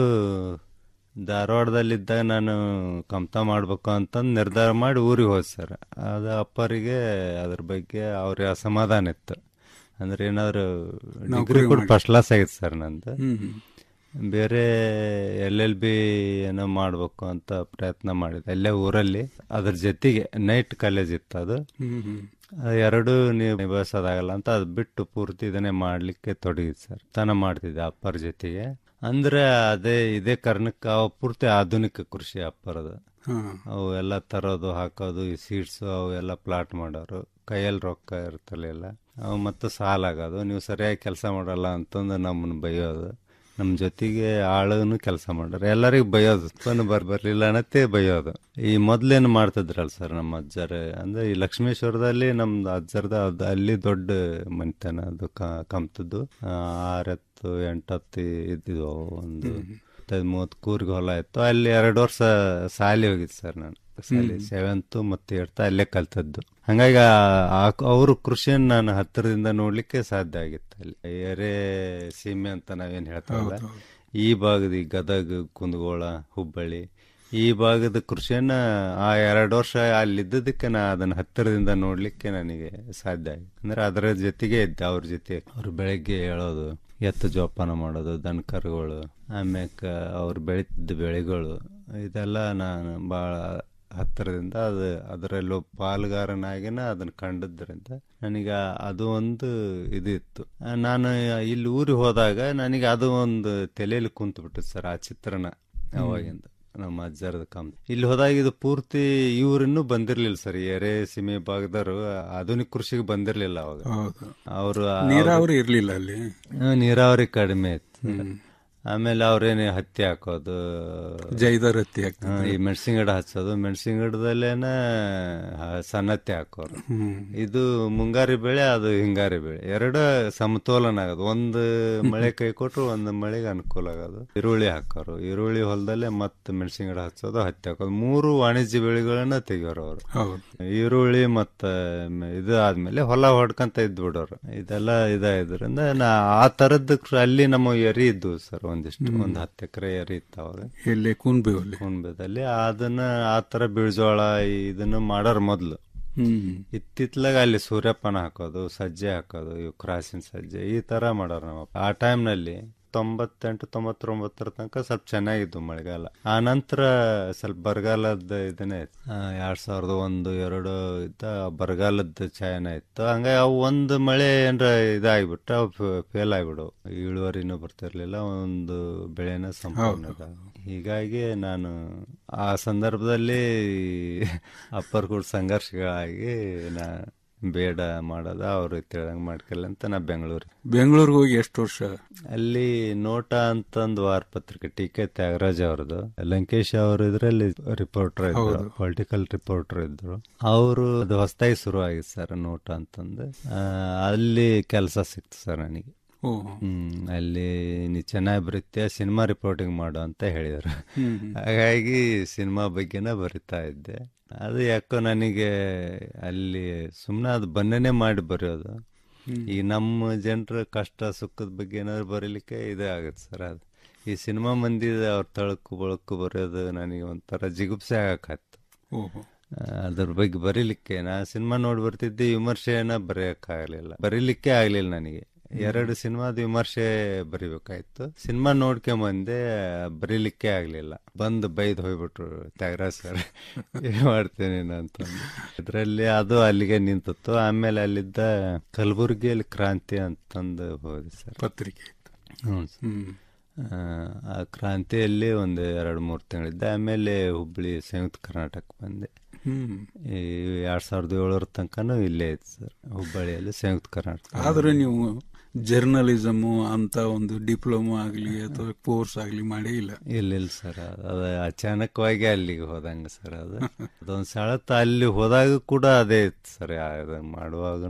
ಧಾರವಾಡದಲ್ಲಿದ್ದಾಗ ನಾನು ಕಮ್ತಾ ಮಾಡ್ಬೇಕು ಅಂತಂದು ನಿರ್ಧಾರ ಮಾಡಿ ಊರಿಗೆ ಹೋದ್ ಸರ್ ಅದು ಅಪ್ಪರಿಗೆ ಅದ್ರ ಬಗ್ಗೆ ಅವ್ರಿಗೆ ಅಸಮಾಧಾನ ಇತ್ತು ಅಂದ್ರೆ ಏನಾದ್ರು ನೌಕರಿ ಡಿಗ್ರಿ ಕೂಡ ಮಾಡಿ. ಫಸ್ಟ್ ಕ್ಲಾಸ್ ಆಗಿತ್ತು ಸರ್ ನಂದು ಹ್ಮ್, ಹ್ಮ್. ಬೇರೆ ಎಲ್ ಎಲ್ ಬಿ ಏನೋ ಮಾಡ್ಬೇಕು ಅಂತ ಪ್ರಯತ್ನ ಮಾಡಿದೆ ಅಲ್ಲೇ ಊರಲ್ಲಿ ಅದ್ರ ಜೊತೆಗೆ ನೈಟ್ ಕಾಲೇಜ್ ಇತ್ತು ಅದು ಹ್ಮ್, ಹ್ಮ್. ಅದು ಎರಡು ನೀವು ನಿಭಾಯಿಸೋದಾಗಲ್ಲ ಅಂತ ಅದು ಬಿಟ್ಟು ಪೂರ್ತಿ ಇದನ್ನೇ ಮಾಡ್ಲಿಕ್ಕೆ ತೊಡಗಿದ್ ಸರ್ ತನ ಮಾಡ್ತಿದ್ದೆ ಅಪ್ಪರ ಜೊತೆಗೆ ಅಂದ್ರೆ ಅದೇ ಇದೇ ಕಾರಣಕ್ಕೆ ಅವ ಪೂರ್ತಿ ಆಧುನಿಕ ಕೃಷಿ ಅಪ್ಪರದು ಹಾ. ಅವು ಎಲ್ಲ ತರೋದು ಹಾಕೋದು ಈ ಸೀಡ್ಸ್ ಅವು ಎಲ್ಲ ಪ್ಲಾಟ್ ಮಾಡೋರು ಕೈಯಲ್ಲಿ ರೊಕ್ಕ ಇರ್ತಲಿಲ್ಲ ಅವು ಮತ್ತು ಸಾಲ ಆಗೋದು ನೀವು ಸರಿಯಾಗಿ ಕೆಲಸ ಮಾಡಲ್ಲ ಅಂತಂದು ನಮ್ಮನ್ನು ಬೈಯೋದು ನಮ್ಮ ಜೊತೆಗೆ ಆಳನು ಕೆಲಸ ಮಾಡೋರು ಎಲ್ಲರಿಗೂ ಬೈಯೋದು ಉತ್ಪನ್ನ ಬರ್ ಬರ್ಲಿಲ್ಲ ಅನ್ನತ್ತೇ ಬೈಯೋದು ಈ ಮೊದ್ಲೇನು ಮಾಡ್ತಿದ್ರಲ್ಲ ಸರ್ ನಮ್ಮ ಅಜ್ಜರ ಅಂದ್ರೆ ಈ ಲಕ್ಷ್ಮೇಶ್ವರದಲ್ಲಿ ನಮ್ದು ಅಜ್ಜರ್ದ ಅದು ಅಲ್ಲಿ ದೊಡ್ಡ ಮನೆತನ ಅದು ಕ- ಕಮ್ತದ್ದು ಆ, ಆರತ್ತು ಎಂಟತ್ತು ಇದ್ದಿದ್ವು ಅವು ಒಂದು ಹತ್ತೈದು ಮೂವತ್ತು ಕೂರ್ಗೆ ಹೊಲ ಇತ್ತು ಅಲ್ಲಿ ಎರಡು ವರ್ಷ ಸಾಲಿ ಹೋಗಿದ್ದು ಸರ್ ನಾನು ಸಾಲಿ ಸೆವೆಂತ್ ಮತ್ತು ಏಳ್ತ ಅಲ್ಲೇ ಕಲ್ತದ್ದು ಹಂಗಾಗಿ ಅವರು ಕೃಷಿಯನ್ನು ನಾನು ಹತ್ತಿರದಿಂದ ನೋಡ್ಲಿಕ್ಕೆ ಸಾಧ್ಯ ಆಗಿತ್ತು ಅಲ್ಲಿ ಎರೆ ಸೀಮೆ ಅಂತ ನಾವೇನು ಹೇಳ್ತಾವಲ್ಲ ಹೌದು, ಹೌದು. ಈ ಭಾಗದ ಈ ಗದಗ ಕುಂದಗೋಳ ಹುಬ್ಬಳ್ಳಿ ಈ ಭಾಗದ ಕೃಷಿಯನ್ನ ಆ ಎರಡು ವರ್ಷ ಅಲ್ಲಿದ್ದದಕ್ಕೆ ನಾ ಅದನ್ನ ಹತ್ತಿರದಿಂದ ನೋಡ್ಲಿಕ್ಕೆ ನನಗೆ ಸಾಧ್ಯ ಆಯ್ತು ಅಂದ್ರೆ ಅದರ ಜೊತೆಗೆ ಇದ್ದೆ ಅವ್ರ ಜೊತೆ ಅವ್ರು ಬೆಳಗ್ಗೆ ಹೇಳೋದು ಎತ್ತು ಜೋಪಾನ ಮಾಡೋದು ದನ ಕರುಗಳು ಆಮ್ಯಾಕ ಅವ್ರು ಬೆಳೀತಿದ್ದ ಬೆಳೆಗಳು ಇದೆಲ್ಲ ನಾನು ಭಾಳ ಹತ್ತಿರದಿಂದ ಅದು ಅದರಲ್ಲೂ ಪಾಲುಗಾರನಾಗಿನ ಅದನ್ನ ಕಂಡದ್ರಿಂದ ನನಗೆ ಅದು ಒಂದು ಇದು ಇತ್ತು ಆ, ನಾನು ಇಲ್ಲಿ ಊರಿಗೆ ಹೋದಾಗ ನನಗೆ ಅದು ಒಂದು ತಲೆಯಲ್ಲಿ ಕುಂತು ಬಿಟ್ಟಿತ್ತು ಸರ್ ಆ ಚಿತ್ರಣ ಅವಾಗಿಂದ ನಮ್ಮ ಅಜ್ಜರದ ಕಾಮ್ ಇಲ್ಲಿ ಹೋದಾಗ ಇದು ಪೂರ್ತಿ ಇವ್ರಿನ್ನೂ ಬಂದಿರ್ಲಿಲ್ಲ ಸರ್ ಎರೆ ಸೀಮೆ ಭಾಗದವರು ಆಧುನಿಕ ಕೃಷಿಗೆ ಬಂದಿರ್ಲಿಲ್ಲ ಅವಾಗ ಹೌದು. ಅವರು ನೀರಾವರಿ ಇರ್ಲಿಲ್ಲ ಅಲ್ಲಿ ನೀರಾವರಿ ಕಡಿಮೆ ಇತ್ತು ಆಮೇಲೆ ಅವ್ರೇನು ಹತ್ತಿ ಹಾಕೋದು ಜೈದರ್ ಹತ್ತಿ ಹಾಕ್ತಿದ್ರು. ಹಾ, ಈ ಮೆಣಸಿನ ಗಿಡ ಹಚ್ಚೋದು ಮೆಣಸಿನ ಗಿಡದಲ್ಲೇನ ಹ- ಸನ್ನತ್ತಿ ಹಾಕೋರು ಹ್ಮ್. ಇದು ಮುಂಗಾರಿ ಬೆಳೆ ಅದು ಹಿಂಗಾರಿ ಬೆಳೆ ಎರಡು ಸಮತೋಲನ ಆಗೋದು ಒಂದು ಮಳೆ ಕೈ ಕೊಟ್ರು ಒಂದು ಮಳೆಗೆ ಅನುಕೂಲ ಆಗೋದು ಈರುಳ್ಳಿ ಹಾಕೋರು ಈರುಳ್ಳಿ ಹೊಲದಲ್ಲೇ ಮತ್ತೆ ಮೆಣಸಿನ ಗಿಡ ಹಚ್ಚೋದು ಹತ್ತಿ ಹಾಕೋದು ಮೂರು ವಾಣಿಜ್ಯ ಬೆಳೆಗಳನ್ನ ತೆಗಿಯೋರು ಅವರು ಹೌದು. ಈರುಳ್ಳಿ ಮತ್ತೆ ಮ- ಇದು ಆದ್ಮೇಲೆ ಹೊಲ ಹೊಡ್ಕಂತ ಇದ್ ಬಿಡೋರು ಇದೆಲ್ಲ ಇದಾದ್ರಿಂದ ನಾ ಆ ತರದ್ ಕೃ- ಅಲ್ಲಿ ನಮ್ಮ ಎರಿ ಇದ್ವು ಸರ್ ಒಂದಿಷ್ಟು ಹ್ಮ್. ಒಂದ್ ಹತ್ತು ಎಕರೆ ಎರಿ ಇತ್ತು ಅವಾಗ ಎಲ್ಲಿ ಕುನ್ಬೇವಲ್ಲಿ ಕುಂಬದಲ್ಲಿ ಅದನ್ನ ಆ ತರ ಬೀಳ್ಜೋಳ ಇದನ್ನ ಮಾಡೋರ್ ಮೊದ್ಲು ಹ್ಮ್. ಇತ್ತಿತ್ಲಾಗ ಅಲ್ಲಿ ಸೂರ್ಯಪಾನ ಹಾಕೋದು ಸಜ್ಜೆ ಹಾಕೋದು ಇವು ಕ್ರಾಸಿನ ಸಜ್ಜೆ ಈ ತರ ಮಾಡೋರು ನಮ್ಮ ಆ ಟೈಮ್ನಲ್ಲಿ ತೊಂಬತ್ತೆಂಟು ತೊಂಬತ್ತೊಂಬತ್ತರ ತನಕ ಸ್ವಲ್ಪ ಚೆನ್ನಾಗಿದ್ದು ಮಳೆಗಾಲ ಆ ನಂತರ ಸ್ವಲ್ಪ ಬರಗಾಲದ ಇದನ್ನೇ ಇತ್ತು ಆ, ಎರಡ್ ಸಾವಿರದ ಒಂದು ಎರಡು ಇದ್ದ ಬರಗಾಲದ ಛಾಯನ ಇತ್ತು ಹಂಗಾಗಿ ಅವು ಒಂದು ಮಳೆ ಏನ್ರ ಇದಾಗ್ಬಿಟ್ರೆ ಅವು ಫೇಲ್ ಆಗ್ಬಿಡು ಇಳುವರಿನೂ ಬರ್ತಿರ್ಲಿಲ್ಲ ಒಂದು ಬೆಳೆನ ಸಂಪೂರ್ಣ ಹೌದು. ಇದಾಗು. ಹೀಗಾಗಿ ನಾನು ಆ ಸಂದರ್ಭದಲ್ಲಿ ಅಪ್ಪರ್ ಕೂಡ ಸಂಘರ್ಷಗಳಾಗಿ ನಾ ಬೇಡ ಮಾಡೋದ ಅವ್ರು ತಿಳಂಗ್ ಮಾಡ್ಕಲ್ಲ ಅಂತ ನಾ ಬೆಂಗಳೂರಿಗೆ ಬೆಂಗಳೂರಿಗೆ ಹೋಗಿ ಎಷ್ಟು ವರ್ಷ ಅಲ್ಲಿ ನೋಟ ಅಂತಂದು ವಾರ ಪತ್ರಿಕೆ ಟಿ ಕೆ ತ್ಯಾಗರಾಜ್ ಅವ್ರದ್ದು ಲಂಕೇಶ್ ಅವರು ಇದ್ರಲ್ಲಿ ರಿಪೋರ್ಟರ್ ಇದ್ರು ಹೌದು. ಪೊಲಿಟಿಕಲ್ ರಿಪೋರ್ಟರ್ ಇದ್ರು ಅವರು ಅದು ಹೊಸದಾಗಿ ಶುರು ಆಗಿತ್ತು ಸರ್ ನೋಟ ಅಂತಂದು ಆ, ಅಲ್ಲಿ ಕೆಲಸ ಸಿಕ್ತು ಸರ್ ನನಗೆ ಓ. ಹ್ಮ್ ಅಲ್ಲಿ ನೀ ಚೆನ್ನಾಗಿ ಬರೀತೀಯ ಸಿನಿಮಾ ರಿಪೋರ್ಟಿಂಗ್ ಮಾಡು ಅಂತ ಹೇಳಿದರು ಹ್ಮ್, ಹ್ಮ್. ಹಾಗಾಗಿ ಸಿನಿಮಾ ಬಗ್ಗೆನೇ ಬರಿತಾ ಇದ್ದೆ ಅದು ಯಾಕೋ ನನಗೆ ಅಲ್ಲಿ ಸುಮ್ಮನೆ ಅದು ಬನ್ನೇನೆ ಮಾಡಿ ಬರೆಯೋದು ಹ್ಮ್. ಈ ನಮ್ಮ ಜನರ ಕಷ್ಟ ಸುಖದ ಬಗ್ಗೆ ಏನಾದ್ರು ಬರೀಲಿಕ್ಕೆ ಇದೇ ಆಗುತ್ತೆ ಸರ್ ಅದು ಈ ಸಿನಿಮಾ ಮಂದಿದ ಅವ್ರ ತಳಕು ಬಳಕು ಬರೆಯೋದು ನನಗೆ ಒಂಥರ ಜಿಗುಪ್ಸೆ ಆಗಕ್ಕೆ ಓಹೋ ಅದ್ರ ಬಗ್ಗೆ ಬರೀಲಿಕ್ಕೆ ನಾ ಸಿನಿಮಾ ನೋಡಿ ಬರ್ತಿದ್ದೆ ವಿಮರ್ಶೆನ ಬರೆಯಕ್ಕಾಗಲಿಲ್ಲ ಬರೀಲಿಕ್ಕೆ ಆಗ್ಲಿಲ್ಲ ನನಗೆ ಎರಡು ಸಿನಿಮಾದ ವಿಮರ್ಶೆ ಬರಿಬೇಕಾಯ್ತು ಸಿನಿಮಾ ನೋಡ್ಕೊಂಬಂದೆ ಬರೀಲಿಕ್ಕೆ ಆಗ್ಲಿಲ್ಲ ಬಂದು ಬೈದ್ ಹೋಗ್ಬಿಟ್ರು ತ್ಯಾಗರಾಜ್ ಸರ್ ಏನ್ ಮಾಡ್ತೇನೆ ಅಂತಂದು ಇದ್ರಲ್ಲಿ ಅದು ಅಲ್ಲಿಗೆ ನಿಂತಿತ್ತು ಆಮೇಲೆ ಅಲ್ಲಿದ್ದ ಕಲಬುರಗಿಯಲ್ಲಿ ಕ್ರಾಂತಿ ಅಂತಂದು ಹೋದೆ ಸರ್ ಪತ್ರಿಕೆ ಹ್ಞೂ ಹ್ಮ್. ಆ, ಆ ಕ್ರಾಂತಿಯಲ್ಲಿ ಒಂದು ಎರಡು ಮೂರು ತಿಂಗಳಿದ್ದೆ ಆಮೇಲೆ ಹುಬ್ಳಿ ಸಂಯುಕ್ತ ಕರ್ನಾಟಕ ಬಂದೆ ಹ್ಮ್. ಈ ಎರಡ್ ಸಾವಿರದ ಏಳರ ತನಕನೂ ಇಲ್ಲೇ ಇತ್ತು ಸರ್ ಹುಬ್ಬಳ್ಳಿಯಲ್ಲಿ ಸಂಯುಕ್ತ ಕರ್ನಾಟಕ ಆದ್ರೆ ನೀವು ಜರ್ನಲಿಸಮ್ ಅಂತ ಒಂದು ಡಿಪ್ಲೊಮಾ ಆಗ್ಲಿ ಅಥವಾ ಕೋರ್ಸ್ ಆಗ್ಲಿ ಮಾಡೇ ಇಲ್ಲ ಇಲ್ಲ ಇಲ್ಲ ಸರ್ ಅದು ಅಚಾನಕವಾಗಿ ಅಲ್ಲಿಗೆ ಹೋದಂಗ ಸರ್ ಅದು ಅದೊಂದು ಸೆಳೆತ ಅಲ್ಲಿ ಹೋದಾಗ ಕೂಡ ಅದೇ ಇತ್ತು ಸರ್ ಅದನ್ನ ಮಾಡುವಾಗನು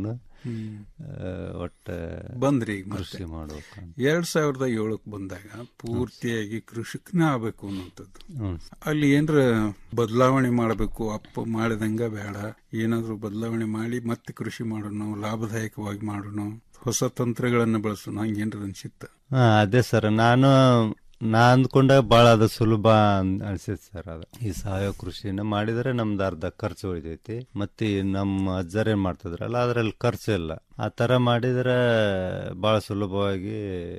ಒಟ್ಟ ಬಂದ್ರಿ ಈಗ ಮತ್ತೆ. ಕೃಷಿ ಮಾಡ್ಬೇಕು ಅಂತ. ಎರಡ್ ಸಾವಿರದ ಏಳಕ್ ಬಂದಾಗ ಪೂರ್ತಿಯಾಗಿ ಕೃಷಿಕನೇ ಆಗ್ಬೇಕು ಅನ್ನುವಂಥದ್ದು ಹ್ಮ್. ಅಲ್ಲಿ ಏನ್ರ ಬದಲಾವಣೆ ಮಾಡಬೇಕು ಅಪ್ಪ ಮಾಡಿದಂಗ ಬೇಡ ಏನಾದ್ರೂ ಬದಲಾವಣೆ ಮಾಡಿ ಮತ್ತೆ ಕೃಷಿ ಮಾಡೋಣ ಲಾಭದಾಯಕವಾಗಿ ಮಾಡೋಣ ಹೊಸ ತಂತ್ರಗಳನ್ನ ಬಳಸೋಣ ಹಂಗೇನ್ರ ಅನ್ಸಿತ್ತ ಹಾ ಅದೇ ಸರ್ ನಾನು ನಾ ಅಂದ್ಕೊಂಡಾಗ ಭಾಳ ಅದು ಸುಲಭ ಅನ್ಸಿತ್ ಸರ್ ಅದು ಈ ಸಾವಯವ ಕೃಷಿನ ಮಾಡಿದ್ರೆ ನಮ್ದು ಅರ್ಧ ಖರ್ಚು ಉಳಿತೈತಿ ಮತ್ತೆ ಈ ನಮ್ಮ ಅಜ್ಜರ್ ಏನ್ ಮಾಡ್ತಿದ್ರಲ್ಲ ಅದ್ರಲ್ಲಿ ಖರ್ಚು ಇಲ್ಲ ಆ ತರ ಮಾಡಿದ್ರೆ ಬಹಳ ಸುಲಭವಾಗಿ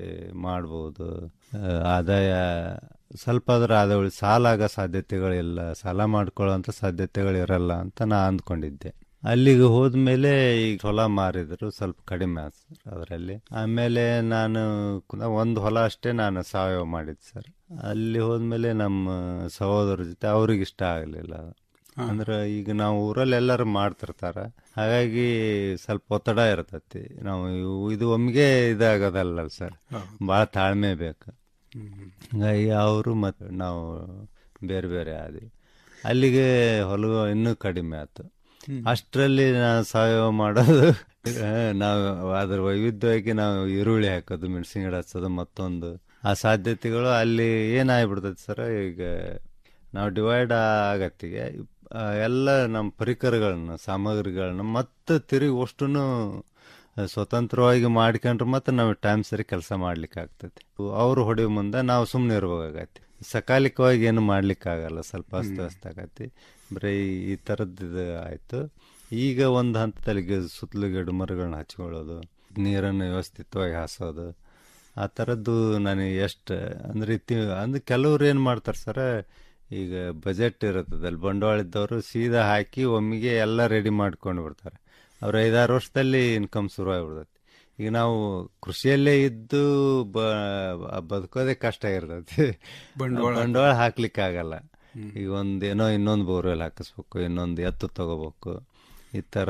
ಮಾಡ್ಬೋದು ಆ, ಆದಾಯ ಸ್ವಲ್ಪ ಅದ್ರ ಆದಾಯ ಉಳಿ ಸಾಲ ಆಗೋ ಸಾಧ್ಯತೆಗಳಿಲ್ಲ ಸಾಲ ಮಾಡ್ಕೊಳ್ಳೋಂಥ ಸಾಧ್ಯತೆಗಳು ಇರಲ್ಲ ಅಂತ ನಾ ಅಂದ್ಕೊಂಡಿದ್ದೆ ಅಲ್ಲಿಗೆ ಹೋದ್ಮೇಲೆ ಈಗ ಹೊಲ ಮಾರಿದ್ರು ಸ್ವಲ್ಪ ಕಡಿಮೆ ಆಯ್ತು ಸರ್ ಅದರಲ್ಲಿ ಆಮೇಲೆ ನಾನು ಕು- ಒಂದು ಹೊಲ ಅಷ್ಟೇ ನಾನು ಸಾವಯವ ಮಾಡಿದ್ದು ಸರ್ ಅಲ್ಲಿ ಹೋದ್ಮೇಲೆ ನಮ್ಮ ಸಹೋದರ ಜೊತೆ ಅವ್ರಿಗೆ ಇಷ್ಟ ಆಗಲಿಲ್ಲ ಅಂದ್ರೆ ಈಗ ನಾವು ಊರಲ್ಲಿ ಎಲ್ಲರೂ ಮಾಡ್ತಿರ್ತಾರ ಹಾಗಾಗಿ ಸ್ವಲ್ಪ ಒತ್ತಡ ಇರ್ತೈತಿ ನಾವು ಇವು- ಇದು ಒಮ್ಮೆಗೆ ಇದಾಗೋದಲ್ಲ ಸರ್ ಭಾಳ ತಾಳ್ಮೆ ಬೇಕು ಹಂಗಾಗಿ ಅವರು ಮತ್ತು ನಾವು ಬೇರೆ ಬೇರೆ ಆದ್ವಿ ಅಲ್ಲಿಗೆ ಹೊಲ ಇನ್ನೂ ಕಡಿಮೆ ಆಯ್ತು ಅಷ್ಟರಲ್ಲಿ ನಾವು ಸಾವಯವ ಮಾಡೋದು ಆ, ನಾವು ಅದ್ರ ವೈವಿಧ್ಯವಾಗಿ ನಾವು ಈರುಳ್ಳಿ ಹಾಕೋದು ಮೆಣಸಿನ ಗಿಡ ಹಚ್ಚೋದು ಮತ್ತೊಂದು ಆ ಸಾಧ್ಯತೆಗಳು ಅಲ್ಲಿ ಏನಾಗ್ಬಿಡ್ತೈತೆ ಸರ್ ಈಗ ನಾವು ಡಿವೈಡ್ ಆಗತ್ತಿಗೆ ಆ, ಎಲ್ಲ ನಮ್ಮ ಪರಿಕರಗಳನ್ನ ಸಾಮಗ್ರಿಗಳನ್ನ ಮತ್ತೆ ತಿರುಗಿ ಅಷ್ಟನ್ನು ಸ್ವತಂತ್ರವಾಗಿ ಮಾಡ್ಕೊಂಡ್ರೆ ಮತ್ತೆ ನಾವು ಟೈಮ್ ಸರಿ ಕೆಲಸ ಮಾಡ್ಲಿಕ್ಕೆ ಆಗ್ತೈತಿ ಅವ್ರು ಹೊಡೆಯೋ ಮುಂದೆ ನಾವು ಸುಮ್ಮನೆ ಇರ್ಬೇಕಾಗತ್ತೆ ಸಕಾಲಿಕವಾಗಿ ಏನು ಮಾಡ್ಲಿಕ್ಕೆ ಆಗಲ್ಲ ಸ್ವಲ್ಪ ಅಸ್ತವ್ಯಸ್ತ ಆಗತ್ತೆ ಬರೀ ಈ ಥರದ್ದು ಇದು ಆಯ್ತು ಈಗ ಒಂದು ಹಂತದಲ್ಲಿ ಗಿ- ಸುತ್ತಲೂ ಗಿಡ ಮರಗಳನ್ನ ಹಚ್ಕೊಳ್ಳೋದು ನೀರನ್ನು ವ್ಯವಸ್ಥಿತವಾಗಿ ಹಾಸೋದು ಆ ಥರದ್ದು ನನಗೆ ಎಷ್ಟು ಅಂದ್ರೆ ಇತ್ತಿ ಅಂದ್ರೆ ಕೆಲವ್ರು ಏನು ಮಾಡ್ತಾರೆ ಸರ ಈಗ ಬಜೆಟ್ ಇರುತ್ತದಲ್ಲಿ ಬಂಡವಾಳ ಇದ್ದವರು ಸೀದಾ ಹಾಕಿ ಒಮ್ಮೆಗೆ ಎಲ್ಲ ರೆಡಿ ಮಾಡ್ಕೊಂಡು ಬಿಡ್ತಾರೆ ಅವ್ರು ಐದಾರು ವರ್ಷದಲ್ಲಿ ಇನ್ಕಮ್ ಶುರು ಆಗ್ಬಿಡ್ತೈತಿ ಈಗ ನಾವು ಕೃಷಿಯಲ್ಲೇ ಇದ್ದು ಬ ಬದುಕೋದೇ ಕಷ್ಟ ಇರ್ತೈತಿ ಬಂಡವಾಳ ಬಂಡವಾಳ ಹಾಕ್ಲಿಕ್ಕೆ ಆಗಲ್ಲ ಈಗ ಒಂದ್ ಏನೋ ಇನ್ನೊಂದು ಬೋರ್ವೆಲ್ ಹಾಕಿಸ್ಬೇಕು ಇನ್ನೊಂದು ಎತ್ತು ತಗೋಬೇಕು ಈ ಥರ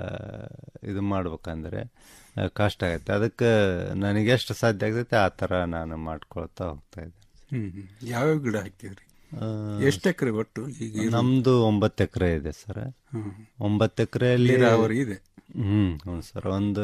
ಇದು ಮಾಡ್ಬೇಕಂದ್ರೆ ಆ, ಕಷ್ಟ ಆಗತ್ತೆ ಅದಕ್ಕೆ ನನಗೆ ಎಷ್ಟು ಸಾಧ್ಯ ಆಗ್ತೈತೆ ಆ ಥರ ನಾನು ಮಾಡ್ಕೊಳ್ತಾ ಹೋಗ್ತಾ ಇದ್ದೆ ಹ್ಮ್ ಹ್ಮ್. ಯಾವ್ಯಾವ ಗಿಡ ಹಾಕಿದ್ರಿ ಎಷ್ಟು ಎಕರೆ ಒಟ್ಟು ಈಗ ಇರೋದು? ನಮ್ದು ಒಂಬತ್ತು ಎಕರೆ ಇದೆ ಸರ್ ಹ್ಮ್. ಒಂಬತ್ತು ಎಕರೆಯಲ್ಲಿ ನೀರಾವರಿ ಇದೆ. ಹ್ಮ್ ಹ್ಞೂ ಸರ್ ಒಂದು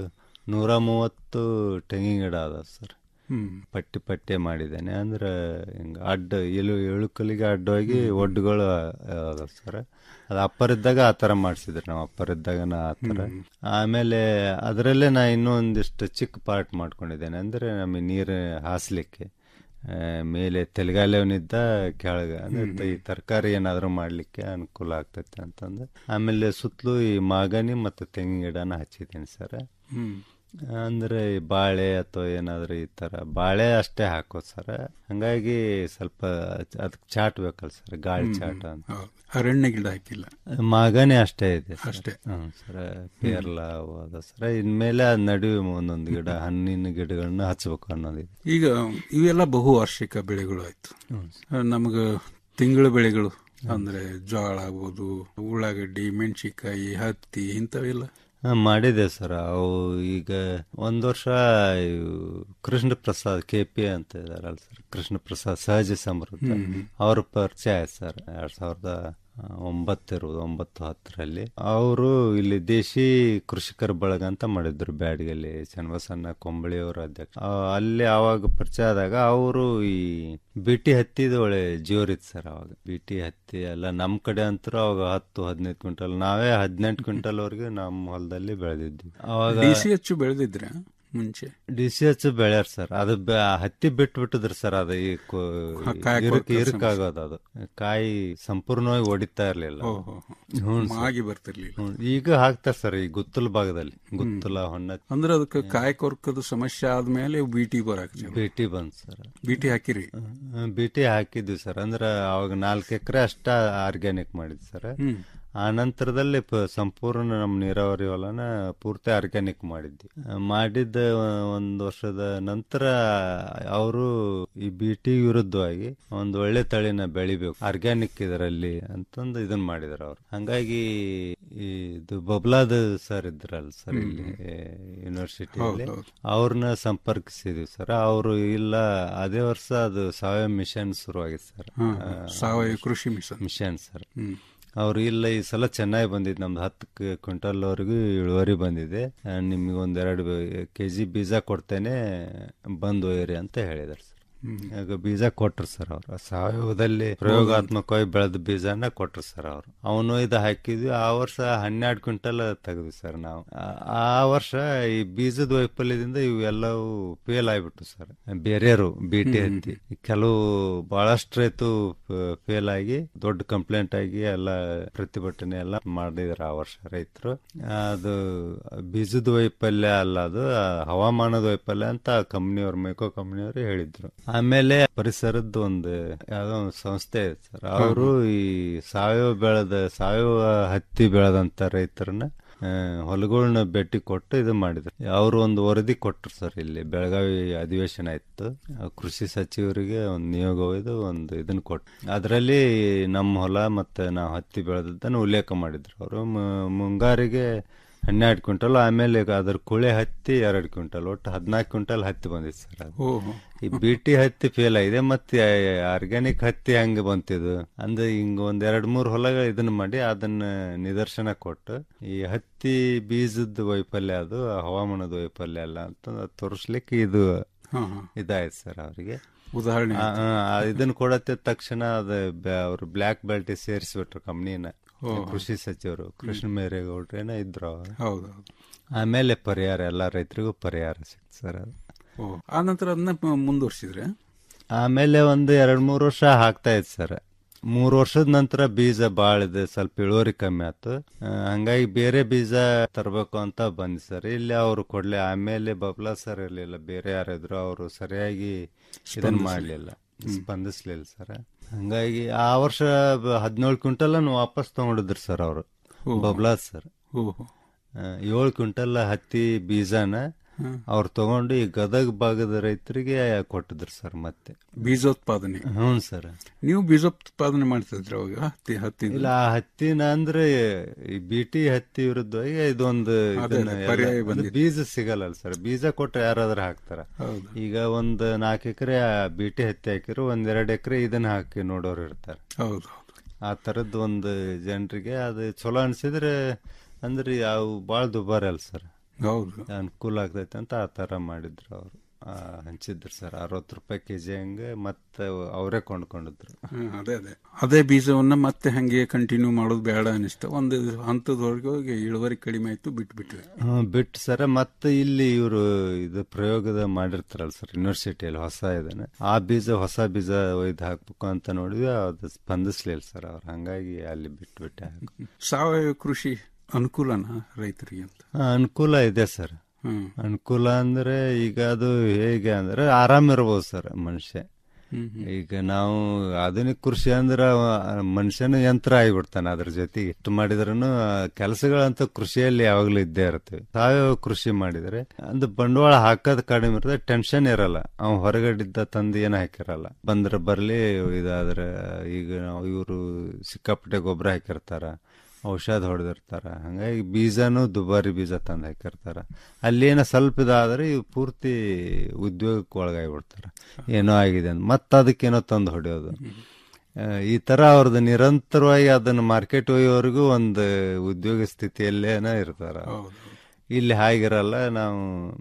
ನೂರ ಮೂವತ್ತು ತೆಂಗಿನ ಗಿಡ ಅದ ಸರ್ ಹ್ಮ್. ಪಟ್ಟಿ ಪಟ್ಟಿ ಮಾಡಿದ್ದೇನೆ ಅಂದ್ರೆ ಹಿಂಗ ಅಡ್ಡ ಇಳು ಇಳುಕಲಿಗೆ ಅಡ್ಡವಾಗಿ ಒಡ್ಡುಗಳು ಅದ ಸರ್ ಅದು ಅಪ್ಪರಿದ್ದಾಗ ಆ ಥರ ಮಾಡಿಸಿದ್ರು ನಾವು ಅಪ್ಪರಿದ್ದಾಗ ಆ ಥರ ಆಮೇಲೆ ಅದರಲ್ಲೇ ನಾ ಇನ್ನೂ ಒಂದಿಷ್ಟು ಚಿಕ್ಕ ಪಾರ್ಟ್ ಮಾಡ್ಕೊಂಡಿದ್ದೇನೆ ಅಂದ್ರೆ ನಮಗೆ ನೀರು ಹಾಸ್ಲಿಕ್ಕೆ ಆ, ಮೇಲೆ ತೆಲಗಾಲವನಿದ್ದ ಕೆಳಗೆ ಅಂದ್ರೆ ಈ ತರಕಾರಿ ಏನಾದರೂ ಮಾಡ್ಲಿಕ್ಕೆ ಅನುಕೂಲ ಆಗ್ತೈತೆ ಅಂತಂದು ಆಮೇಲೆ ಸುತ್ತಲೂ ಈ ಮಾಗನಿ ಮತ್ತು ತೆಂಗಿನ ಗಿಡನ ಹಚ್ಚಿದ್ದೀನಿ ಸರ್ ಹ್ಮ್. ಅಂದ್ರೆ ಈ ಬಾಳೆ ಅಥವಾ ಏನಾದ್ರು ಈ ತರ ಬಾಳೆ ಅಷ್ಟೇ ಹಾಕೋದು ಸರ್ ಹಂಗಾಗಿ ಸ್ವಲ್ಪ ಅದಕ್ಕೆ ಚಾಟ್ ಬೇಕಲ್ಲ ಸರ್ ಗಾಳಿ ಹ್ಮ್, ಚಾಟ್ ಅಂತ ಹೌದು. ಅರಣ್ಯ ಗಿಡ ಹಾಕಿಲ್ಲ ಮಾಗನೇ ಅಷ್ಟೇ ಇದೆ ಸರ್. ಅಷ್ಟೇ. ಹ್ಮ್ ಸರ್ ಪೇರ್ಲ ಅವು ಅದ ಸರ್ ಇನ್ಮೇಲೆ ಅದ್ ನಡುವೆ ಒಂದೊಂದು ಗಿಡ ಹಣ್ಣಿನ ಗಿಡಗಳನ್ನ ಹಚ್ಬೇಕು ಅನ್ನೋದಿದೆ ಈಗ ಇವೆಲ್ಲ ಬಹುವಾರ್ಷಿಕ ಬೆಳೆಗಳು ಆಯ್ತು ನಮಗ ತಿಂಗಳ ಬೆಳೆಗಳು ಅಂದ್ರೆ ಜೋಳ ಆಗ್ಬೋದು ಉಳ್ಳಾಗಡ್ಡಿ ಮೆಣಸಿಕಾಯಿ ಹತ್ತಿ ಇಂಥವೆಲ್ಲ ಹಾ, ಮಾಡಿದೆ ಸರ್ ಅವು ಈಗ ಒಂದ್ ವರ್ಷ ಇವು ಕೃಷ್ಣ ಪ್ರಸಾದ್ ಕೆ ಪಿ ಅಂತ ಇದಾರಲ್ಲ ಸರ್ ಕೃಷ್ಣ ಪ್ರಸಾದ್ ಸಹಜ ಸಮೃದ್ಧ ಹ್ಮ್, ಹ್ಮ್. ಅವ್ರ ಪರಿಚಯ ಆಯ್ತು ಸರ್ ಎರಡ್ ಸಾವಿರದ ಆ, ಒಂಬತ್ತು ಇರುವುದು ಒಂಬತ್ತು ಹತ್ತರಲ್ಲಿ ಅವರು ಇಲ್ಲಿ ದೇಶಿ ಕೃಷಿಕರ ಬಳಗ ಅಂತ ಮಾಡಿದ್ರು ಬ್ಯಾಡ್ಗಲ್ಲಿ ಚನ್ನಬಸಣ್ಣ ಕೊಂಬಳಿ ಅವರ ಅಧ್ಯಕ್ಷ ಆ, ಅಲ್ಲಿ ಆವಾಗ ಪರಿಚಯ ಆದಾಗ ಅವರು ಈ ಬಿಟಿ ಹತ್ತಿದ ಒಳ್ಳೆ ಜೋರಿತ್ತು ಸರ್ ಅವಾಗ ಬಿಟಿ ಹತ್ತಿ ಎಲ್ಲ ನಮ್ಮ ಕಡೆ ಅಂತೂ ಅವಾಗ ಹತ್ತು ಹದಿನೈದು ಕ್ವಿಂಟಲ್ ನಾವೇ ಹದಿನೆಂಟು ಕ್ವಿಂಟಲ್ ವರೆಗೆ ನಮ್ಮ ಹೊಲದಲ್ಲಿ ಬೆಳೆದಿದ್ವಿ ಅವಾಗ ಡಿ ಸಿ ಹೆಚ್ಚು ಬೆಳೆದಿದ್ರ ಮುಂಚೆ ಡಿ ಸಿ ಎಚ್ ಬೆಳ್ಯಾರ ಸರ್ ಅದು ಬೆ- ಹತ್ತಿ ಬಿಟ್ಟು ಬಿಟ್ಟಿದ್ರಿ ಸರ್ ಅದು ಈ ಕೊ- ಹ, ಕಾಯಿ ಇರುಕ್ ಕೊರಕ ಇರುಕಾಗೋದು ಅದು ಕಾಯಿ ಸಂಪೂರ್ಣವಾಗಿ ಹೊಡಿತಾ ಇರ್ಲಿಲ್ಲ ಓ, ಹೋ, ಹೋ. ಹ್ಞೂ ಸರ್. ಮಾಗಿ ಬರ್ತಿರ್ಲಿಲ್ಲ ಹ್ಞೂ. ಈಗ ಹಾಕ್ತಾರ ಸರ್ ಈ ಗುತ್ತಲ ಭಾಗದಲ್ಲಿ ಗುತ್ತಲ ಹೊನ್ನ ಅಂದ್ರೆ ಅದಕ್ಕೆ ಕಾಯಿ ಕೊರಕದ ಸಮಸ್ಯೆ ಆದ್ಮೇಲೆ ಬಿಟಿ ಬರಾಕ್ ಬಿಟಿ ಬಂದ್ ಸರ್ ಬಿಟಿ ಹಾಕಿರಿ ಬಿಟಿ ಹಾಕಿದ್ವಿ ಸರ್ ಅಂದ್ರೆ ಅವಾಗ ನಾಲ್ಕು ಎಕರೆ ಅಷ್ಟ ಆರ್ಗ್ಯಾನಿಕ್ ಮಾಡಿದ್ವಿ ಸರ್ ಹ್ಮ್. ಆ ನಂತರದಲ್ಲಿ ಪ- ಸಂಪೂರ್ಣ ನಮ್ಮ ನೀರಾವರಿ ಹೊಲನ ಪೂರ್ತಿ ಆರ್ಗ್ಯಾನಿಕ್ ಮಾಡಿದ್ವಿ ಆ, ಮಾಡಿದ್ದ ಒಂದು ವರ್ಷದ ನಂತರ ಅವರು ಈ ಬಿಟಿ ವಿರುದ್ಧವಾಗಿ ಒಂದು ಒಳ್ಳೆ ತಳಿನ ಬೆಳಿಬೇಕು ಆರ್ಗ್ಯಾನಿಕ್ ಇದರಲ್ಲಿ ಅಂತಂದು ಇದನ್ನ ಮಾಡಿದ್ರು ಅವ್ರು ಹಂಗಾಗಿ ಈ ಇದು ಬಬ್ಲಾದ್ ಸರ್ ಇದ್ರಲ್ಲ ಸರ್ ಇಲ್ಲಿ ಯೂನಿವರ್ಸಿಟಿಯಲ್ಲಿ ಹೌದು, ಹೌದು. ಅವ್ರನ್ನ ಸಂಪರ್ಕಿಸಿದ್ವಿ ಸರ್ ಅವರು ಇಲ್ಲ ಅದೇ ವರ್ಷ ಅದು ಸಾವಯವ ಮಿಷನ್ ಶುರುವಾಗಿತ್ತು ಸರ್ ಹಾ, ಆ, ಸಾವಯವ ಕೃಷಿ ಮಿಷನ್ ಮಿಷನ್ ಸರ್ ಹ್ಮ್. ಅವ್ರು ಇಲ್ಲ ಈ ಸಲ ಚೆನ್ನಾಗಿ ಬಂದಿದೆ ನಮ್ದು ಹತ್ತು ಕ್ವಿಂಟಲ್ ವರೆಗೂ ಇಳುವರಿ ಬಂದಿದೆ ನಿಮಗೆ ಒಂದೆರಡು ಕೆ ಜಿ ಬೀಜ ಕೊಡ್ತೇನೆ ಬಂದು ಒಯ್ಯಿರಿ ಅಂತ ಹೇಳಿದಾರೆ ಸರ್ ಈಗ ಬೀಜ ಕೊಟ್ರು ಸರ್ ಅವ್ರು ಸಾವಯವದಲ್ಲಿ ಪ್ರಯೋಗಾತ್ಮಕವಾಗಿ ಬೆಳೆದ ಬೀಜನ ಕೊಟ್ರು ಸರ್ ಅವ್ರು ಅವನು ಇದು ಹಾಕಿದ್ವಿ ಆ ವರ್ಷ ಹನ್ನೆರಡು ಕ್ವಿಂಟಲ್ ತೆಗೆದ್ವಿ ಸರ್ ನಾವು ಆ- ಆ ವರ್ಷ ಈ ಬೀಜದ ವೈಫಲ್ಯದಿಂದ ಇವೆಲ್ಲವೂ ಫೇಲ್ ಆಗ್ಬಿಟ್ಟು ಸರ್ ಬೇರೆಯವರು ಬಿ ಟಿ ಹತ್ತಿ ಕೆಲವು ಬಹಳಷ್ಟು ರೈತು ಫೇಲ್ ಆಗಿ ದೊಡ್ಡ ಕಂಪ್ಲೇಂಟ್ ಆಗಿ ಎಲ್ಲ ಪ್ರತಿಭಟನೆ ಎಲ್ಲ ಮಾಡಿದ್ರು ಆ ವರ್ಷ ರೈತರು ಅದು ಬೀಜದ ವೈಫಲ್ಯ ಅಲ್ಲ ಅದು ಆ ಹವಾಮಾನದ ವೈಫಲ್ಯ ಅಂತ ಕಂಪ್ನಿಯವ್ರು ಮೈಕೋ ಕಂಪ್ನಿಯವರು ಹೇಳಿದ್ರು ಆಮೇಲೆ ಪರಿಸರದ ಒಂದು ಯಾವ್ದೋ ಒಂದು ಸಂಸ್ಥೆ ಇದೆ ಸರ್ ಅವರು ಈ ಸಾವಯವ ಬೆಳೆದ ಸಾವಯವ ಹತ್ತಿ ಬೆಳೆದಂತ ರೈತರನ್ನ ಆ, ಹೊಲಗಳನ್ನ ಭೇಟಿ ಕೊಟ್ಟು ಇದು ಮಾಡಿದ್ರು ಅವರು ಒಂದು ವರದಿ ಕೊಟ್ಟರು ಸರ್ ಇಲ್ಲಿ ಬೆಳಗಾವಿ ಅಧಿವೇಶನ ಇತ್ತು ಆ ಕೃಷಿ ಸಚಿವರಿಗೆ ಒಂದು ನಿಯೋಗ ಒಯ್ದು ಒಂದು ಇದನ್ನ ಕೊಟ್ಟು ಅದರಲ್ಲಿ ನಮ್ಮ ಹೊಲ ಮತ್ತೆ ನಾವು ಹತ್ತಿ ಬೆಳೆದದ್ದನ್ನು ಉಲ್ಲೇಖ ಮಾಡಿದ್ರು ಅವರು ಮುಂಗಾರಿಗೆ ಹನ್ನೆರಡು ಕ್ವಿಂಟಲ್ ಆಮೇಲೆ ಅದ್ರ ಕುಳೆ ಹತ್ತಿ ಎರಡು ಕ್ವಿಂಟಲ್ ಒಟ್ಟು ಹದಿನಾಲ್ಕು ಕ್ವಿಂಟಲ್ ಹತ್ತಿ ಬಂದಿತ್ತು ಸರ್ ಅದು ಓಹೋ. ಈ ಬಿ ಟಿ ಹತ್ತಿ ಫೇಲ್ ಆಗಿದೆ ಮತ್ತೆ ಆರ್ಗ್ಯಾನಿಕ್ ಹತ್ತಿ ಹಂಗೆ ಬಂತಿದ್ದು ಅಂದ್ರೆ ಹಿಂಗ ಒಂದ್ ಎರಡ್ ಮೂರ್ ಹೊಲ ಇದನ್ನ ಮಾಡಿ ಅದನ್ನ ನಿದರ್ಶನ ಕೊಟ್ಟು ಈ ಹತ್ತಿ ಬೀಜದ ವೈಫಲ್ಯ ಅದು ಹವಾಮಾನದ ವೈಫಲ್ಯ ಅಲ್ಲ ಅಂತ ತೋರಿಸ್ಲಿಕ್ಕೆ ಇದು ಹಾ, ಹಾ. ಇದಾಯ್ತು ಸರ್ ಅವರಿಗೆ ಉದಾಹರಣೆ ಆ, ಆ, ಇದನ್ನ ಕೊಡತ್ತೆ ತಕ್ಷಣ ಅದು ಅವರು ಬ್ಲ್ಯಾಕ್ ಬೆಲ್ಟ್ ಸೇರಿಸ್ಬಿಟ್ರು ಕಂಪ್ನಿನ ಓ. ಕೃಷಿ ಸಚಿವರು ಕೃಷ್ಣ ಮೇರೇಗೌಡ್ರೇನ ಇದ್ರು ಅವ್ರು. ಹೌದು ಆಮೇಲೆ ಪರಿಹಾರ ಎಲ್ಲ ರೈತರಿಗೂ ಪರಿಹಾರ ಸಿಕ್ತು ಸರ್ ಅದು ಓ ಆ ನಂತರ ಅದನ್ನ ಪ- ಮುಂದುವರ್ಸಿದ್ರೆ ಆಮೇಲೆ ಒಂದು ಎರಡ್ ಮೂರು ವರ್ಷ ಹಾಕ್ತಾ ಇತ್ತು ಸರ್ ಮೂರು ವರ್ಷದ ನಂತರ ಬೀಜ ಬಾಳ ಇದೆ ಸ್ವಲ್ಪ ಇಳುವರಿ ಕಮ್ಮಿ ಆಯ್ತು ಆ, ಹಂಗಾಗಿ ಬೇರೆ ಬೀಜ ತರಬೇಕು ಅಂತ ಬಂದ್ ಸರ್ ಇಲ್ಲಿ ಅವರು ಕೊಡ್ಲಿ ಆಮೇಲೆ ಬಬ್ಲಾ ಸರ್ ಇರ್ಲಿಲ್ಲ ಬೇರೆ ಯಾರಿದ್ರು ಅವರು ಸರಿಯಾಗಿ ಇದನ್ನ ಸ್ಪಂದಿಸ್ಲಿ. ಮಾಡ್ಲಿಲ್ಲ ಸ್ಪಂದಿಸ್ಲಿಲ್ಲ ಸರ್ ಹಂಗಾಗಿ ಆ ವರ್ಷ ಹದಿನೇಳು ಕ್ವಿಂಟಲ್ ವಾಪಸ್ ತಗೊಂಡಿದ್ರು ಸರ್ ಅವರು ಓಹೋ. ಬಬ್ಲಾ ಸರ್ ಓಹೋ. ಏಳು ಕ್ವಿಂಟಲ್ ಹತ್ತಿ ಬೀಜನ ಹ್ಮ್. ಅವ್ರು ತಗೊಂಡು ಈ ಗದಗ ಭಾಗದ ರೈತರಿಗೆ ಕೊಟ್ಟಿದ್ರು ಸರ್ ಮತ್ತೆ ಬೀಜೋತ್ಪಾದನೆ ಹ್ಞೂ ಸರ್ ನೀವು ಬೀಜೋತ್ಪಾದನೆ ಮಾಡ್ತಿದ್ರಿ ಅವಾಗ ಹತ್ತಿ ಹತ್ತಿ ಇಲ್ಲ ಆ ಹತ್ತಿನ ಅಂದ್ರೆ ಈ ಬಿಟಿ ಹತ್ತಿ ವಿರುದ್ಧವಾಗಿ ಇದೊಂದು ಅದೇ, ಇದನ್ನ ಅದೇ, ಪರ್ಯಾಯ ಎಲ್ಲ- ಬಂದಿದೆ. ಅದು ಬೀಜ ಸಿಗಲ್ಲ ಸರ್ ಬೀಜ ಕೊಟ್ರೆ ಯಾರಾದ್ರೂ ಹಾಕ್ತಾರ ಹೌದು. ಈಗ ಒಂದ್ ನಾಲ್ಕು ಎಕರೆ ಬಿಟಿ ಹತ್ತಿ ಹಾಕಿರು ಒಂದ್ ಎರಡ್ ಎಕರೆ ಇದನ್ನ ಹಾಕಿ ನೋಡೋರು ಇರ್ತಾರೆ ಹೌದು ಆ ತರದ್ ಒಂದು ಜನರಿಗೆ ಅದು ಚಲೋ ಅನ್ಸಿದ್ರೆ ಅಂದ್ರೆ ಅವು ಬಾಳ ದುಬಾರಿ ಅಲ್ಲ ಸರ್ ಹೌದು ಅನುಕೂಲ ಆಗ್ತೈತೆ ಅಂತ ಆ ತರ ಮಾಡಿದ್ರು ಅವರು ಹಂಚಿದ್ರು ಸರ್ ಅರವತ್ತು ರೂಪಾಯಿ ಕೆಜಿ ಹಂಗೆ ಮತ್ತೆ ಅವರೇ ಕೊಂಡ್ಕೊಂಡಿದ್ರು ಹ್ಮ್, ಅದೇ ಅದೇ ಅದೇ ಬೀಜವನ್ನ ಮತ್ತೆ ಹಂಗೆ ಕಂಟಿನ್ಯೂ ಮಾಡೋದು ಬೇಡ ಅನಿಸ್ತು ಒಂದು ಹಂತದವರೆಗೆ ಹೋಗಿ ಇಳುವರಿ ಕಡಿಮೆ ಆಯ್ತು ಬಿಟ್ಬಿಟ್ವಿ ಹ್ಮ್ ಬಿಟ್ಟು ಸರ್ ಮತ್ತೆ ಇಲ್ಲಿ ಇವರು ಇದು ಪ್ರಯೋಗದ ಮಾಡಿರ್ತಾರಲ್ಲ ಸರ್ ಯೂನಿವರ್ಸಿಟಿಯಲ್ಲಿ ಹೊಸ ಇದನ್ನ ಆ ಬೀಜ ಹೊಸ ಬೀಜ ಒಯ್ದು ಹಾಕ್ಬೇಕು ಅಂತ ನೋಡಿದ್ವಿ ಅದು ಸ್ಪಂದಿಸ್ಲಿಲ್ಲ ಸರ್ ಅವ್ರು ಹಂಗಾಗಿ ಅಲ್ಲಿ ಬಿಟ್ಬಿಟ್ಟೆ ಸಾವಯವ ಕೃಷಿ ಅನುಕೂಲನ ರೈತರಿಗೆ ಅಂತ ಹಾ, ಅನುಕೂಲ ಇದೆ ಸರ್ ಹ್ಮ್. ಅನುಕೂಲ ಅಂದ್ರೆ ಈಗ ಅದು ಹೇಗೆ ಅಂದ್ರೆ ಆರಾಮ್ ಇರ್ಬೋದು ಸರ್ ಮನುಷ್ಯ ಹ್ಮ್, ಈಗ ನಾವು ಆಧುನಿಕ ಕೃಷಿ ಅಂದ್ರೆ ಅವ ಮನುಷ್ಯನ ಯಂತ್ರ ಆಗಿಬಿಡ್ತಾನೆ ಅದ್ರ ಜೊತೆಗೆ ಎಷ್ಟು ಮಾಡಿದ್ರೂ ಕೆಲಸಗಳಂತ ಕೃಷಿಯಲ್ಲಿ ಯಾವಾಗ್ಲೂ ಇದ್ದೇ ಇರ್ತವೆ ಸಾವಯವ ಕೃಷಿ ಮಾಡಿದ್ರೆ ಅದು ಬಂಡವಾಳ ಹಾಕೋದ್ ಕಡಿಮೆ ಇರ್ತದೆ ಟೆನ್ಷನ್ ಇರಲ್ಲ ಅವ್ ಹೊರಗಡಿದ್ದ ತಂದು ಏನು ಹಾಕಿರಲ್ಲ ಬಂದ್ರೆ ಬರ್ಲಿ ಇದಾದ್ರೆ ಈಗ ಇವರು ಸಿಕ್ಕಾಪಟ್ಟೆ ಗೊಬ್ಬರ ಹಾಕಿರ್ತಾರ ಔಷಧ ಹೊಡೆದಿರ್ತಾರ ಹಂಗಾಗಿ ಬೀಜನೂ ದುಬಾರಿ ಬೀಜ ತಂದು ಹಾಕಿರ್ತಾರ ಅಲ್ಲೇನೋ ಸ್ವಲ್ಪ ಇದಾದ್ರೆ ಇವು ಪೂರ್ತಿ ಉದ್ಯೋಗಕ್ಕೆ ಒಳಗಾಗ್ಬಿಡ್ತಾರ ಏನೋ ಆಗಿದೆ ಅಂತ ಮತ್ತೆ ಅದಕ್ಕೇನೋ ತಂದು ಹೊಡೆಯೋದು ಆ, ಈ ತರ ಅವ್ರದ್ದು ನಿರಂತರವಾಗಿ ಅದನ್ನ ಮಾರ್ಕೆಟ್ ಒಯ್ಯೋವರೆಗೂ ಒಂದು ಉದ್ಯೋಗ ಸ್ಥಿತಿಯಲ್ಲೇನ ಇರ್ತಾರ ಇಲ್ಲಿ ಹಾಗಿರಲ್ಲ ನಾವು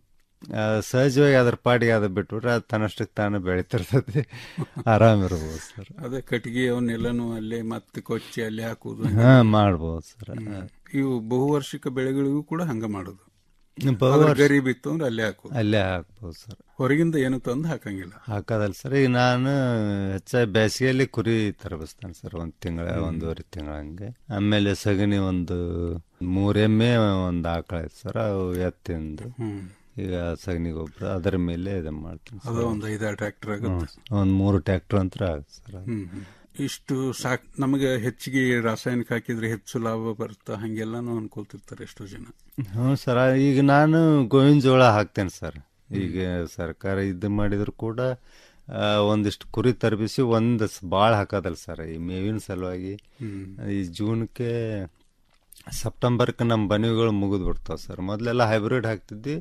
ಆ, ಸಹಜವಾಗಿ ಅದ್ರ ಪಾಡಿಗೆ ಅದು ಬಿಟ್ಬಿಟ್ರೆ ಅದು ತನ್ನಷ್ಟಕ್ಕೆ ತಾನು ಬೆಳಿತಿರ್ತದೆ ಆರಾಮಿರ್ಬೋದು ಸರ್ ಅದೇ ಕಟ್ಟಿಗೆ ಅವನ್ನೆಲ್ಲನೂ ಅಲ್ಲೇ ಮತ್ತೆ ಕೊಚ್ಚಿ ಅಲ್ಲಿ ಹಾಕುದು ಹಾ ಮಾಡ್ಬೋದು ಸರ್ ಹ್ಮ್. ಇವು ಬಹುವಾರ್ಷಿಕ ಬೆಳೆಗಳಿಗೂ ಕೂಡ ಹಂಗ ಮಾಡೋದು ಬಹುವಾರ್ಷ- ಅದ್ರ ಗರಿ ಬಿತ್ತು ಅಂದ್ರೆ ಅಲ್ಲೇ ಹಾಕೋದು ಅಲ್ಲೇ ಹಾಕ್ಬೋದು ಸರ್ ಹೊರಗಿಂದ ಏನು ತಂದು ಹಾಕಂಗಿಲ್ಲ ಹಾಕೋದಲ್ಲ ಸರ್ ಈಗ ನಾನು ಹೆಚ್ಚಾಗಿ ಬೇಸಿಗೆಯಲ್ಲಿ ಕುರಿ ತರಬಿಸ್ತಾನೆ ಸರ್ ಒಂದ್ ತಿಂಗಳ ಒಂದೂವರೆ ತಿಂಗಳ ಹಂಗೆ ಆಮೇಲೆ ಸಗಣಿ ಒಂದು ಮೂರ್ ಎಮ್ಮೆ ಒಂದು ಆಕಳ ಐತೆ ಸರ್ ಅವು ಎತ್ತಿಂದು ಹ್ಮ್. ಈಗ ಸಗಣಿ ಗೊಬ್ಬರ ಅದರ ಮೇಲೆ ಇದನ್ನ ಮಾಡ್ತೀನಿ ಅದು ಒಂದು ಐದಾರು ಟ್ರ್ಯಾಕ್ಟರ್ ಆಗುತ್ತೆ ಹ್ಮ್. ಒಂದ್ ಮೂರು ಟ್ರ್ಯಾಕ್ಟರ್ ಅಂತ ಆಗುತ್ತೆ ಸರ್ ಅದು. ಹ್ಮ್ ಹ್ಮ್. ಇಷ್ಟು ಸಾಕ್ ನಮಗೆ ಹೆಚ್ಚಿಗೆ ರಾಸಾಯನಿಕ ಹಾಕಿದ್ರೆ ಹೆಚ್ಚು ಲಾಭ ಬರುತ್ತಾ ಹಂಗೆಲ್ಲಾನು ಅನ್ಕೊಳ್ತಿರ್ತಾರೆ ಎಷ್ಟೋ ಜನ ಹ್ಞೂ ಸರ್ ಈಗ ನಾನು ಗೋವಿನ ಜೋಳ ಹಾಕ್ತೇನೆ ಸರ್ ಈಗ ಸರ್ಕಾರ ಇದು ಮಾಡಿದ್ರು ಕೂಡ ಆ, ಒಂದಿಷ್ಟು ಕುರಿ ತರಬಿಸಿ ಒಂದು ಭಾಳ ಹಾಕೋದಲ್ಲ ಸರ್ ಈ ಮೇವಿನ ಸಲುವಾಗಿ ಹ್ಮ್. ಈ ಜೂನ್ಗೆ ಸೆಪ್ಟೆಂಬರ್ಗೆ ನಮ್ಮ ಬನಿಗಳು ಮುಗಿದು ಬಿಡ್ತಾವೆ ಸರ್ ಮೊದಲೆಲ್ಲ ಹೈಬ್ರಿಡ್ ಹಾಕ್ತಿದ್ವಿ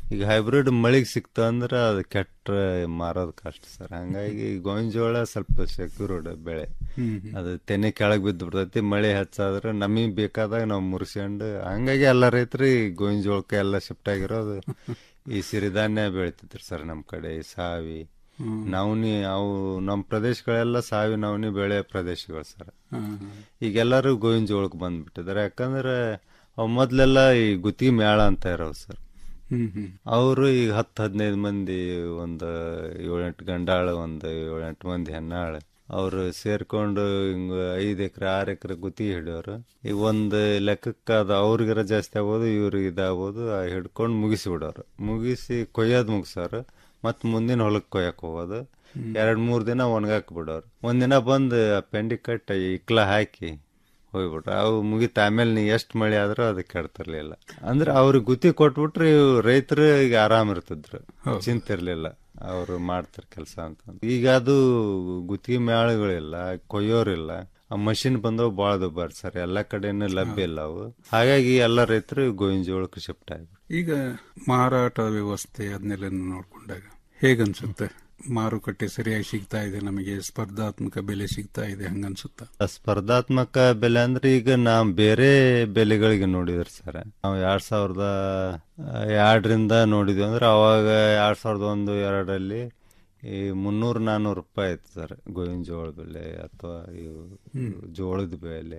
ಈಗ ಹೈಬ್ರಿಡ್ ಮಳಿಗೆ ಸಿಕ್ತು ಅಂದ್ರೆ ಅದು ಕೆಟ್ಟ ಮಾರೋದು ಕಷ್ಟ ಸರ್ ಹಂಗಾಗಿ ಗೋವಿನ ಜೋಳ ಸ್ವಲ್ಪ ಸೆಕ್ಯೂರ್ಡ್ ಬೆಳೆ ಹ್ಮ್, ಅದು ತೆನೆ ಕೆಳಗೆ ಬಿದ್ದು ಬಿಡ್ತೈತಿ ಮಳೆ ಹೆಚ್ಚಾದ್ರೆ ನಮಗೆ ಬೇಕಾದಾಗ ನಾವು ಮುರಿಸ್ಕೊಂಡು ಹಂಗಾಗಿ ಎಲ್ಲ ರೈತರು ಈ ಗೋವಿನ ಜೋಳಕ್ಕೆ ಎಲ್ಲ ಶಿಫ್ಟ್ ಆಗಿರೋದು ಈ ಸಿರಿಧಾನ್ಯ ಬೆಳಿತಿದ್ರು ಸರ್ ನಮ್ಮ ಕಡೆ ಈ ಸಾವಿ ಹ್ಮ್. ನವನಿ ಅವು ನಮ್ಮ ಪ್ರದೇಶಗಳೆಲ್ಲ ಸಾವಿ ನವನಿ ಬೆಳೆ ಪ್ರದೇಶಗಳು ಸರ್ ಹ್ಮ್. ಈಗೆಲ್ಲರೂ ಗೋವಿನ ಜೋಳಕ್ಕೆ ಬಂದ್ಬಿಟ್ಟಿದ್ದಾರೆ ಯಾಕಂದ್ರೆ ಅವ್ ಮೊದ್ಲೆಲ್ಲ ಈ ಗುತ್ತಿಗೆ ಮೇಳ ಅಂತ ಇರೋವು ಸರ್ ಹ್ಮ್ ಹ್ಮ್ ಅವರು ಈಗ ಹತ್ತು ಹದಿನೈದು ಮಂದಿ ಒಂದು ಏಳೆಂಟು ಗಂಡಾಳು ಒಂದು ಏಳೆಂಟು ಮಂದಿ ಹೆಣ್ಣಾಳು ಅವರು ಸೇರ್ಕೊಂಡು ಹಿಂಗ ಐದು ಎಕರೆ ಆರು ಎಕರೆ ಗುತ್ತಿಗೆ ಹಿಡಿಯೋರು ಈಗ ಒಂದು ಲೆಕ್ಕಕ್ಕೆ ಅದು ಅವ್ರಿಗಾರ ಜಾಸ್ತಿ ಆಗ್ಬೋದು ಇವ್ರಿಗೆ ಇದಾಗ್ಬೋದು ಆ ಹಿಡ್ಕೊಂಡು ಮುಗಿಸಿ ಬಿಡೋರು ಮುಗಿಸಿ ಕೊಯ್ಯೋದು ಮುಗಿಸೋರು ಮತ್ತು ಮುಂದಿನ ಹೊಲಕ್ಕೆ ಕೊಯ್ಯಕ್ಕೆ ಹೋಗೋದು ಎರಡು ಮೂರು ದಿನ ಒಣಗಾಕ್ ಬಿಡೋರು ಒಂದಿನ ಬಂದು ಪೆಂಡಿ ಕಟ್ಟಿ ಇಕ್ಲ ಹಾಕಿ ಹೋಗ್ಬಿಟ್ರು ಅವು ಮುಗಿತ ಆಮೇಲೆ ನೀ ಎಷ್ಟು ಮಳೆ ಆದ್ರೂ ಅದಕ್ಕೆ ಕೆಡ್ತಿರ್ಲಿಲ್ಲ ಅಂದ್ರೆ ಅವ್ರಿಗೆ ಗುತ್ತಿ ಕೊಟ್ಬಿಟ್ರೆ ಇವ್ ರೈತರು ಈಗ ಆರಾಮ್ ಇರ್ತಿದ್ರು ಚಿಂತೆ ಇರ್ಲಿಲ್ಲ ಅವ್ರು ಮಾಡ್ತಾರೆ ಕೆಲಸ ಅಂತ ಈಗ ಅದು ಗುತ್ತಿಗೆ ಮೇಳಗಳಿಲ್ಲ ಕೊಯ್ಯೋರಿಲ್ಲ ಆ ಮಷಿನ್ ಬಂದವು ಭಾಳ ದುಬಾರಿ ಸರ್ ಎಲ್ಲ ಕಡೆನೂ ಲಭ್ಯ ಇಲ್ಲ ಅವು ಹಾಗಾಗಿ ಎಲ್ಲ ರೈತರು ಗೋವಿನ ಜೋಳಕ್ಕೆ ಶಿಫ್ಟ್ ಆಗ್ಬಿಟ್ಟು ಈಗ ಮಾರಾಟ ವ್ಯವಸ್ಥೆ ಅದನ್ನೆಲ್ಲ ನೋಡ್ಕೊಂಡಾಗ ಹೇಗನ್ಸುತ್ತೆ ಮಾರುಕಟ್ಟೆ ಸರಿಯಾಗಿ ಸಿಗ್ತಾ ಇದೆ ನಮಗೆ ಸ್ಪರ್ಧಾತ್ಮಕ ಬೆಲೆ ಸಿಗ್ತಾ ಇದೆ ಹಂಗನ್ಸುತ್ತಾ ಸ್ಪರ್ಧಾತ್ಮಕ ಬೆಲೆ ಅಂದ್ರೆ ಈಗ ನಾವು ಬೇರೆ ಬೆಲೆಗಳಿಗೆ ನೋಡಿದ್ರಿ ಸರ್ ನಾವು ಎರಡ್ ಸಾವಿರದ ಎರಡರಿಂದ ನೋಡಿದ್ವಿ ಅಂದ್ರೆ ಅವಾಗ ಎರಡ್ ಸಾವಿರದ ಒಂದು ಎರಡರಲ್ಲಿ ಈ ಮುನ್ನೂರು ನಾನ್ನೂರು ರೂಪಾಯಿ ಇತ್ತು ಸರ್ ಗೋವಿನ ಜೋಳ ಬೆಲೆ ಅಥವಾ ಇವು ಹ್ಮ್. ಜೋಳದ ಬೆಲೆ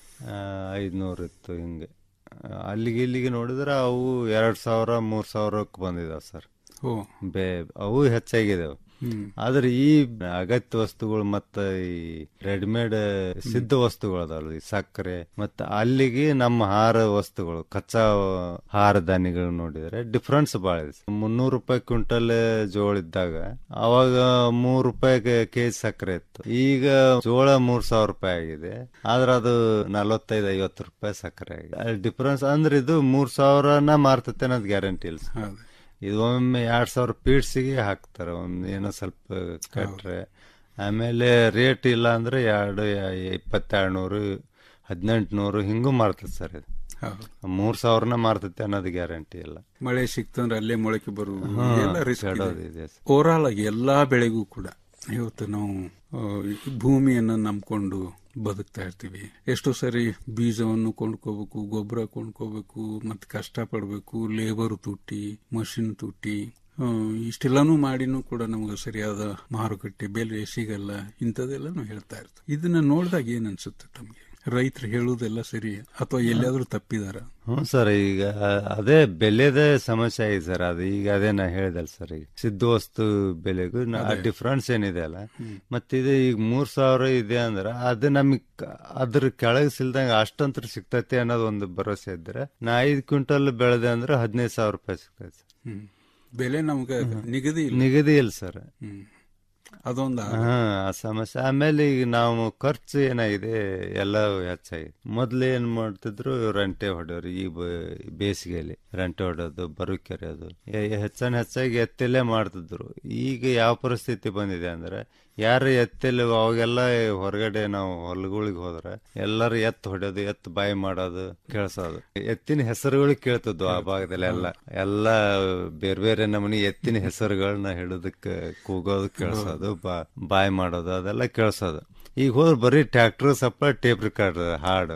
ಐದುನೂರು ಇತ್ತು ಹಿಂಗೆ ಆ, ಅಲ್ಲಿಗೆ ಇಲ್ಲಿಗೆ ನೋಡಿದ್ರೆ ಅವು ಎರಡು ಸಾವಿರ ಮೂರು ಸಾವಿರಕ್ಕೆ ಬಂದಿದಾವೆ ಸರ್ ಓ ಬೇ ಅವು ಹೆಚ್ಚಾಗಿದಾವೆ ಹ್ಮ್. ಆದ್ರೆ ಈ ಅಗತ್ಯ ವಸ್ತುಗಳು ಮತ್ತ ಈ ರೆಡಿಮೇಡ್ ಸಿದ್ಧ ವಸ್ತುಗಳು ಅದಾವಲ್ಲ ಈ ಸಕ್ಕರೆ ಮತ್ತ ಅಲ್ಲಿಗೆ ನಮ್ಮ ಆಹಾರ ವಸ್ತುಗಳು ಕಚ್ಚಾ ಆಹಾರ ಧಾನ್ಯಗಳು ನೋಡಿದ್ರೆ ಡಿಫ್ರೆನ್ಸ್ ಭಾಳ ಇದೆ ಮುನ್ನೂರು ರೂಪಾಯಿ ಕ್ವಿಂಟಲ್ ಜೋಳ ಇದ್ದಾಗ ಅವಾಗ ಮೂರು ರೂಪಾಯಿ ಕೆಜಿ ಸಕ್ಕರೆ ಇತ್ತು ಈಗ ಜೋಳ ಮೂರ್ ಸಾವಿರ ರೂಪಾಯಿ ಆಗಿದೆ ಆದ್ರೆ ಅದು ನಲವತ್ತೈದು ಐವತ್ತು ರೂಪಾಯಿ ಸಕ್ಕರೆ ಆಗಿದೆ ಡಿಫ್ರೆನ್ಸ್ ಅಂದ್ರೆ ಇದು ಮೂರ್ ಸಾವಿರನ ಮಾರ್ತತೆ ಅನ್ನೋದು ಗ್ಯಾರಂಟಿ ಇಲ್ಲ ಸರ್. ಹೌದು. ಇದು ಒಮ್ಮೆ ಎರಡ್ ಸಾವಿರ ಪೀಡ್ಸಿಗೆ ಹಾಕ್ತಾರೆ ಒಂದು ಏನೋ ಸ್ವಲ್ಪ ಕಟ್ರೆ ಆಮೇಲೆ ರೇಟ್ ಇಲ್ಲ ಅಂದ್ರೆ ಎರಡು ಇಪ್ಪತ್ತೆರಡು ನೂರು ಹದಿನೆಂಟು ನೂರು ಹಿಂಗೂ ಮಾರ್ತದೆ ಸರ್ ಇದು ಹೌದು. ಮೂರ್ ಸಾವಿರನ ಮಾರ್ತೈತೆ ಅನ್ನೋದು ಗ್ಯಾರಂಟಿ ಇಲ್ಲ ಮಳೆ ಸಿಕ್ತಂದ್ರೆ ಅಲ್ಲೇ ಮೊಳಕೆ ಬರುವುದು ಹಾ, ಎಲ್ಲ ರಿಸ್ಕ್ ಕೆಡೋದು ಇದೆ ಸರ್. ಓವರಾಲ್ ಆಗಿ ಎಲ್ಲಾ ಬೆಳೆಗೂ ಕೂಡ ಇವತ್ತು ನಾವು ಆ, ಈ ಭೂಮಿಯನ್ನ ನಂಬ್ಕೊಂಡು ಬದುಕ್ತಾ ಇರ್ತೀವಿ ಎಷ್ಟೋ ಸರಿ ಬೀಜವನ್ನು ಕೊಂಡ್ಕೋಬೇಕು ಗೊಬ್ಬರ ಕೊಂಡ್ಕೋಬೇಕು ಮತ್ತೆ ಕಷ್ಟ ಪಡ್ಬೇಕು ಲೇಬರ್ ತುಟ್ಟಿ ಮಷಿನ್ ತುಟ್ಟಿ ಆ, ಇಷ್ಟೆಲ್ಲಾನು ಮಾಡಿನೂ ಕೂಡ ನಮಗೆ ಸರಿಯಾದ ಮಾರುಕಟ್ಟೆ ಬೆಲೆ ಸಿಗಲ್ಲ ಇಂಥದ್ದೆಲ್ಲಾನು ಹೇಳ್ತಾ ಇರ್ತೀವಿ ಇದನ್ನ ನೋಡಿದಾಗ ಏನ್ ಅನ್ಸುತ್ತೆ ತಮಗೆ ರೈತರು ಹೇಳುವುದೆಲ್ಲ ಸರಿ ಅಥವಾ ಎಲ್ಲಿಯಾದ್ರೂ ತಪ್ಪಿದಾರ ಹ್ಞೂ ಸರ್ ಈಗ ಅದೇ ಬೆಲೆದೇ ಸಮಸ್ಯೆ ಆಗಿದೆ ಸರ್ ಅದು ಈಗ ಅದೇ ನಾ ಹೇಳಿದಲ್ಲ ಸರ್ ಈಗ ಸಿದ್ಧ ವಸ್ತು ಬೆಲೆಗೂ ನ- ಆ ಡಿಫ್ರೆನ್ಸ್ ಏನಿದೆ ಅಲ್ಲ ಮತ್ತಿದು ಈಗ ಮೂರ್ ಸಾವಿರ ಇದೆ ಅಂದ್ರೆ ಅದು ನಮಗ್ ಅದ್ರ ಕೆಳಗೆ ಸಿಲ್ದಂಗ ಅಷ್ಟಂತ್ರ ಸಿಗ್ತೈತಿ ಅನ್ನೋದು ಒಂದು ಭರವಸೆ ಇದ್ರೆ ನಾ ಐದು ಕ್ವಿಂಟಲ್ ಬೆಳೆದೆ ಅಂದ್ರೆ ಹದಿನೈದು ಸಾವಿರ ರೂಪಾಯಿ ಸಿಗ್ತೈತೆ ಹ್ಮ್. ಬೆಲೆ ನಮ್ಗೆ ನಿಗದಿ ಇಲ್ಲ ನಿಗದಿ ಇಲ್ಲ ಸರ್ ಹ್ಮ್. ಅದೊಂದು ಹಾ ಆ ಸಮಸ್ಯೆ ಆಮೇಲೆ ಈಗ ನಾವು ಖರ್ಚು ಏನಾಗಿದೆ ಎಲ್ಲ ಹೆಚ್ಚಾಗಿದೆ ಮೊದ್ಲು ಏನ್ ಮಾಡ್ತಿದ್ರು ರಂಟೆ ಹೊಡೆಯೋರು ಈ ಬ- ಬೇಸಿಗೆಯಲ್ಲಿ ರಂಟೆ ಹೊಡೆಯೋದು ಬರು ಕೆರೆಯೋದು ಎ- ಹೆಚ್ಚಾನ್ ಹೆಚ್ಚಾಗಿ ಎತ್ತಲ್ಲೇ ಮಾಡ್ತಿದ್ರು ಈಗ ಯಾವ ಪರಿಸ್ಥಿತಿ ಬಂದಿದೆ ಅಂದ್ರೆ ಯಾರು ಎತ್ತಲ್ಲಿ ಅವಾಗೆಲ್ಲ ಹೊರಗಡೆ ನಾವು ಹೊಲಗಳಿಗೆ ಹೋದ್ರೆ ಎಲ್ಲರೂ ಎತ್ತು ಹೊಡೆಯೋದು ಎತ್ತು ಬಾಯಿ ಮಾಡೋದು ಕೇಳಿಸೋದು ಎತ್ತಿನ ಹೆಸರುಗಳು ಕೇಳ್ತಿದ್ವು ಆ ಭಾಗದಲ್ಲಿ ಎಲ್ಲ ಎಲ್ಲ ಬೇರೆ ಬೇರೆ ನಮೂನಿ ಎತ್ತಿನ ಹೆಸರುಗಳನ್ನ ಹಿಡಿದಕ್ಕೆ ಕೂಗೋದು ಕೇಳಿಸೋದು ಬಾ ಬಾಯ್ ಮಾಡೋದು ಅದೆಲ್ಲ ಕೇಳಿಸೋದು ಈಗ ಹೋದ್ರೆ ಬರೀ ಟ್ರ್ಯಾಕ್ಟರ್ ಸಪ್ಪ ಟೇಪ್ ರಿಕಾರ್ಡ್ ಹಾಡು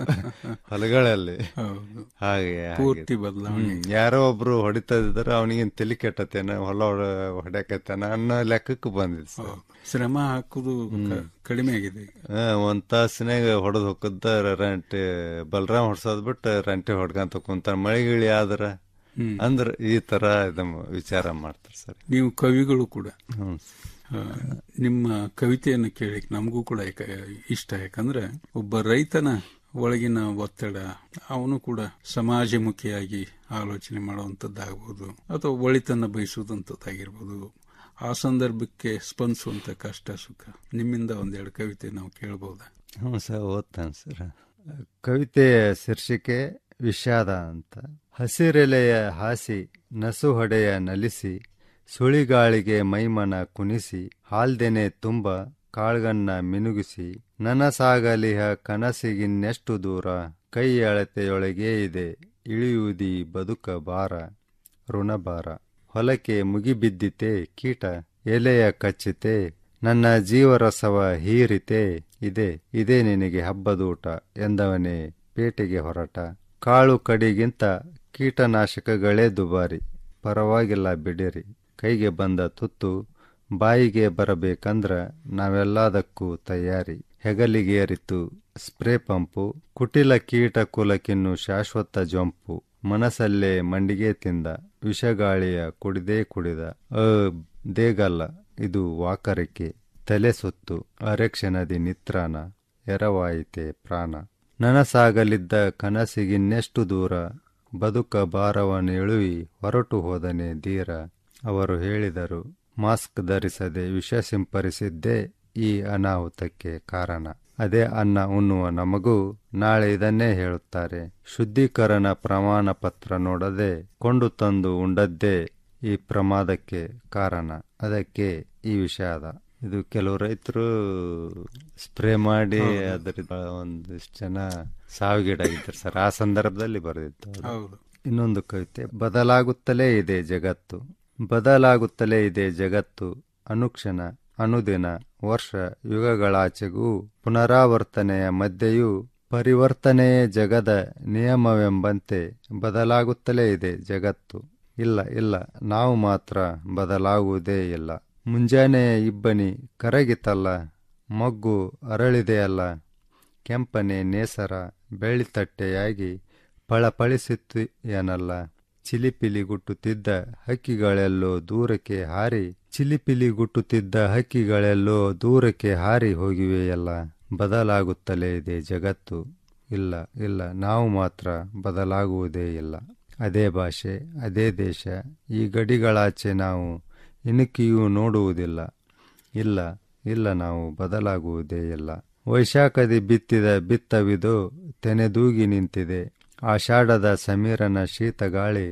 ಹೊಲಗಳಲ್ಲಿ ಹೌದು. ಹಾಗೆ ಪೂರ್ತಿ ಆಗಿದೆ. ಬದಲಾವಣೆ. ಹ್ಮ್. ಯಾರೋ ಒಬ್ರು ಹೊಡಿತಾ ಇದ್ರೆ ಅವನಿಗೇನ್ ತಲೆ ಕೆಟ್ಟತೇನ ಹೊಲ ಹೊಡ್ಯಾಕತ್ತೇನ ಅನ್ನೋ ಲೆಕ್ಕಕ್ಕೆ ಬಂದಿದೆ ಸರ್ ಶ್ರಮ ಹಾಕುದು ಕ- ಕಡಿಮೆ ಆಗಿದೆ ಈಗ. ಹಾ, ಒಂದ್ ತಾಸಿನಾಗ ಹೊಡೆದ್ ಹೊಕ್ಕದ ರಂಟೆ ಬಲರಾಮ್ ಹೊಡ್ಸೋದ್ ಬಿಟ್ಟು ರಂಟೆ ಹೊಡ್ಕಂತ ಕುಂತಾರ ಮಳೆಗಿಳಿ ಆದ್ರ ಹ್ಮ್. ಅಂದ್ರ ಈ ತರ ಇದಮ್ಮ ವಿಚಾರ ಮಾಡ್ತಾರೆ ಸರ್ ನೀವು ಕವಿಗಳು ಕೂಡ ಹ್ಮ್. ಆ, ನಿಮ್ಮ ಕವಿತೆಯನ್ನು ಕೇಳಿ ನಮಗೂ ಕೂಡ ಯಾಕ- ಇಷ್ಟ ಯಾಕಂದ್ರೆ ಒಬ್ಬ ರೈತನ ಒಳಗಿನ ಒತ್ತಡ ಅವನು ಕೂಡ ಸಮಾಜಮುಖಿಯಾಗಿ ಆಲೋಚನೆ ಮಾಡುವಂಥದ್ದಾಗ್ಬೋದು ಅಥವಾ ಒಳಿತನ್ನ ಬಯಸುವಂಥದ್ದಾಗಿರ್ಬೋದು ಆ ಸಂದರ್ಭಕ್ಕೆ ಸ್ಪಂದಿಸುವಂತ ಕಷ್ಟ ಸುಖ ನಿಮ್ಮಿಂದ ಒಂದೆರಡು ಕವಿತೆ ನಾವು ಕೇಳಬಹುದಾ ಹ್ಞೂ ಸರ್ ಓದ್ತಾನೆ ಸರ್ ಕವಿತೆಯ ಶೀರ್ಷಿಕೆ ವಿಷಾದ ಅಂತ ಹಸಿರೆಲೆಯ ಹಾಸಿ ನಸು ಹೊಡೆಯ ನಲಿಸಿ ಸುಳಿಗಾಳಿಗೆ ಮೈಮನ ಕುಣಿಸಿ ಹಾಲ್ದೆನೆ ತುಂಬ ಕಾಳ್ಗನ್ನ ಮಿನುಗಿಸಿ ನನಸಾಗಲಿಹ ಕನಸಿಗಿನ್ನೆಷ್ಟು ದೂರ ಕೈ ಅಳತೆಯೊಳಗೇ ಇದೆ ಇಳಿಯುವುದಿ ಬದುಕ ಬಾರ ಋಣಭಾರ ಹೊಲಕ್ಕೆ ಮುಗಿಬಿದ್ದಿತೆ ಕೀಟ ಎಲೆಯ ಕಚ್ಚಿತೆ ನನ್ನ ಜೀವರಸವ ಹೀರಿತೆ ಇದೆ ಇದೇ ನಿನಗೆ ಹಬ್ಬದೂಟ ಎಂದವನೇ ಪೇಟೆಗೆ ಹೊರಟ ಕಾಳು ಕಡಿಗಿಂತ ಕೀಟನಾಶಕಗಳೇ ದುಬಾರಿ ಪರವಾಗಿಲ್ಲ ಬಿಡಿರಿ ಕೈಗೆ ಬಂದ ತುತ್ತು ಬಾಯಿಗೆ ಬರಬೇಕಂದ್ರ ನಾವೆಲ್ಲದಕ್ಕೂ ತಯಾರಿ ಹೆಗಲಿಗೇರಿತು ಸ್ಪ್ರೇ ಪಂಪು ಕುಟಿಲ ಕೀಟ ಕುಲಕ್ಕಿನ್ನು ಶಾಶ್ವತ ಜೊಂಪು ಮನಸ್ಸಲ್ಲೇ ಮಂಡಿಗೆ ತಿಂದ ವಿಷಗಾಳಿಯ ಕುಡಿದೇ ಕುಡಿದ ಅ ದೇಗಲ್ಲ ಇದು ವಾಕರಿಕೆ ತಲೆ ಸುತ್ತು ಅರೆಕ್ಷಣದಿ ನಿತ್ರಾನ ಎರವಾಯಿತೆ ಪ್ರಾಣ ನನಸಾಗಲಿದ್ದ ಕನಸಿಗಿನ್ನೆಷ್ಟು ದೂರ ಬದುಕ ಭಾರವನ್ನೆಳುವಿ ಹೊರಟು ಹೋದನೆ ಧೀರ ಅವರು ಹೇಳಿದರು ಮಾಸ್ಕ್ ಧರಿಸದೆ ವಿಷ ಸಿಂಪರಿಸಿದ್ದೇ ಈ ಅನಾಹುತಕ್ಕೆ ಕಾರಣ ಅದೇ ಅನ್ನ ಉಣ್ಣುವ ನಮಗೂ ನಾಳೆ ಇದನ್ನೇ ಹೇಳುತ್ತಾರೆ ಶುದ್ಧೀಕರಣ ಪ್ರಮಾಣ ಪತ್ರ ನೋಡದೆ ಕೊಂಡು ತಂದು ಉಂಡದ್ದೇ ಈ ಪ್ರಮಾದಕ್ಕೆ ಕಾರಣ ಅದಕ್ಕೆ ಈ ವಿಷಾದ ಇದು ಕೆಲವು ರೈತರು ಸ್ಪ್ರೇ ಮಾಡಿ ಅದರಿಂದ ಒಂದಿಷ್ಟು ಜನ ಸಾವಿಗೀಡಾಗಿದ್ದಾರೆ ಸರ್ ಆ ಸಂದರ್ಭದಲ್ಲಿ ಬರೆದಿತ್ತು ಅದು. ಹೌದು. ಇನ್ನೊಂದು ಕವಿತೆ ಬದಲಾಗುತ್ತಲೇ ಇದೆ ಜಗತ್ತು ಬದಲಾಗುತ್ತಲೇ ಇದೆ ಜಗತ್ತು ಅನುಕ್ಷಣ ಅನುದಿನ ವರ್ಷ ಯುಗಗಳಾಚೆಗೂ ಪುನರಾವರ್ತನೆಯ ಮಧ್ಯೆಯೂ ಪರಿವರ್ತನೆಯೇ ಜಗದ ನಿಯಮವೆಂಬಂತೆ ಬದಲಾಗುತ್ತಲೇ ಇದೆ ಜಗತ್ತು ಇಲ್ಲ ಇಲ್ಲ ನಾವು ಮಾತ್ರ ಬದಲಾಗುವುದೇ ಇಲ್ಲ ಮುಂಜಾನೆಯ ಇಬ್ಬನಿ ಕರಗಿತಲ್ಲ ಮೊಗ್ಗು ಅರಳಿದೆಯಲ್ಲ ಕೆಂಪನೆ ನೇಸರ ಬೆಳ್ಳಿತಟ್ಟೆಯಾಗಿ ಫಳಫಳಿಸಿತ್ತು ಏನಲ್ಲ ಚಿಲಿಪಿಲಿಗುಟ್ಟುತ್ತಿದ್ದ ಹಕ್ಕಿಗಳೆಲ್ಲೋ ದೂರಕ್ಕೆ ಹಾರಿ ಚಿಲಿಪಿಲಿಗುಟ್ಟುತ್ತಿದ್ದ ಹಕ್ಕಿಗಳೆಲ್ಲೋ ದೂರಕ್ಕೆ ಹಾರಿ ಹೋಗಿವೆಯಲ್ಲ ಬದಲಾಗುತ್ತಲೇ ಇದೆ ಜಗತ್ತು ಇಲ್ಲ ಇಲ್ಲ ನಾವು ಮಾತ್ರ ಬದಲಾಗುವುದೇ ಇಲ್ಲ ಅದೇ ಭಾಷೆ ಅದೇ ದೇಶ ಈ ಗಡಿಗಳಾಚೆ ನಾವು ಇಣುಕಿಯೂ ನೋಡುವುದಿಲ್ಲ ಇಲ್ಲ ಇಲ್ಲ ನಾವು ಬದಲಾಗುವುದೇ ಇಲ್ಲ ವೈಶಾಖದಿ ಬಿತ್ತಿದ ಬಿತ್ತವಿದು ತೆನೆದೂಗಿ ನಿಂತಿದೆ ಆಷಾಢದ ಸಮೀರನ ಶೀತಗಾಳಿ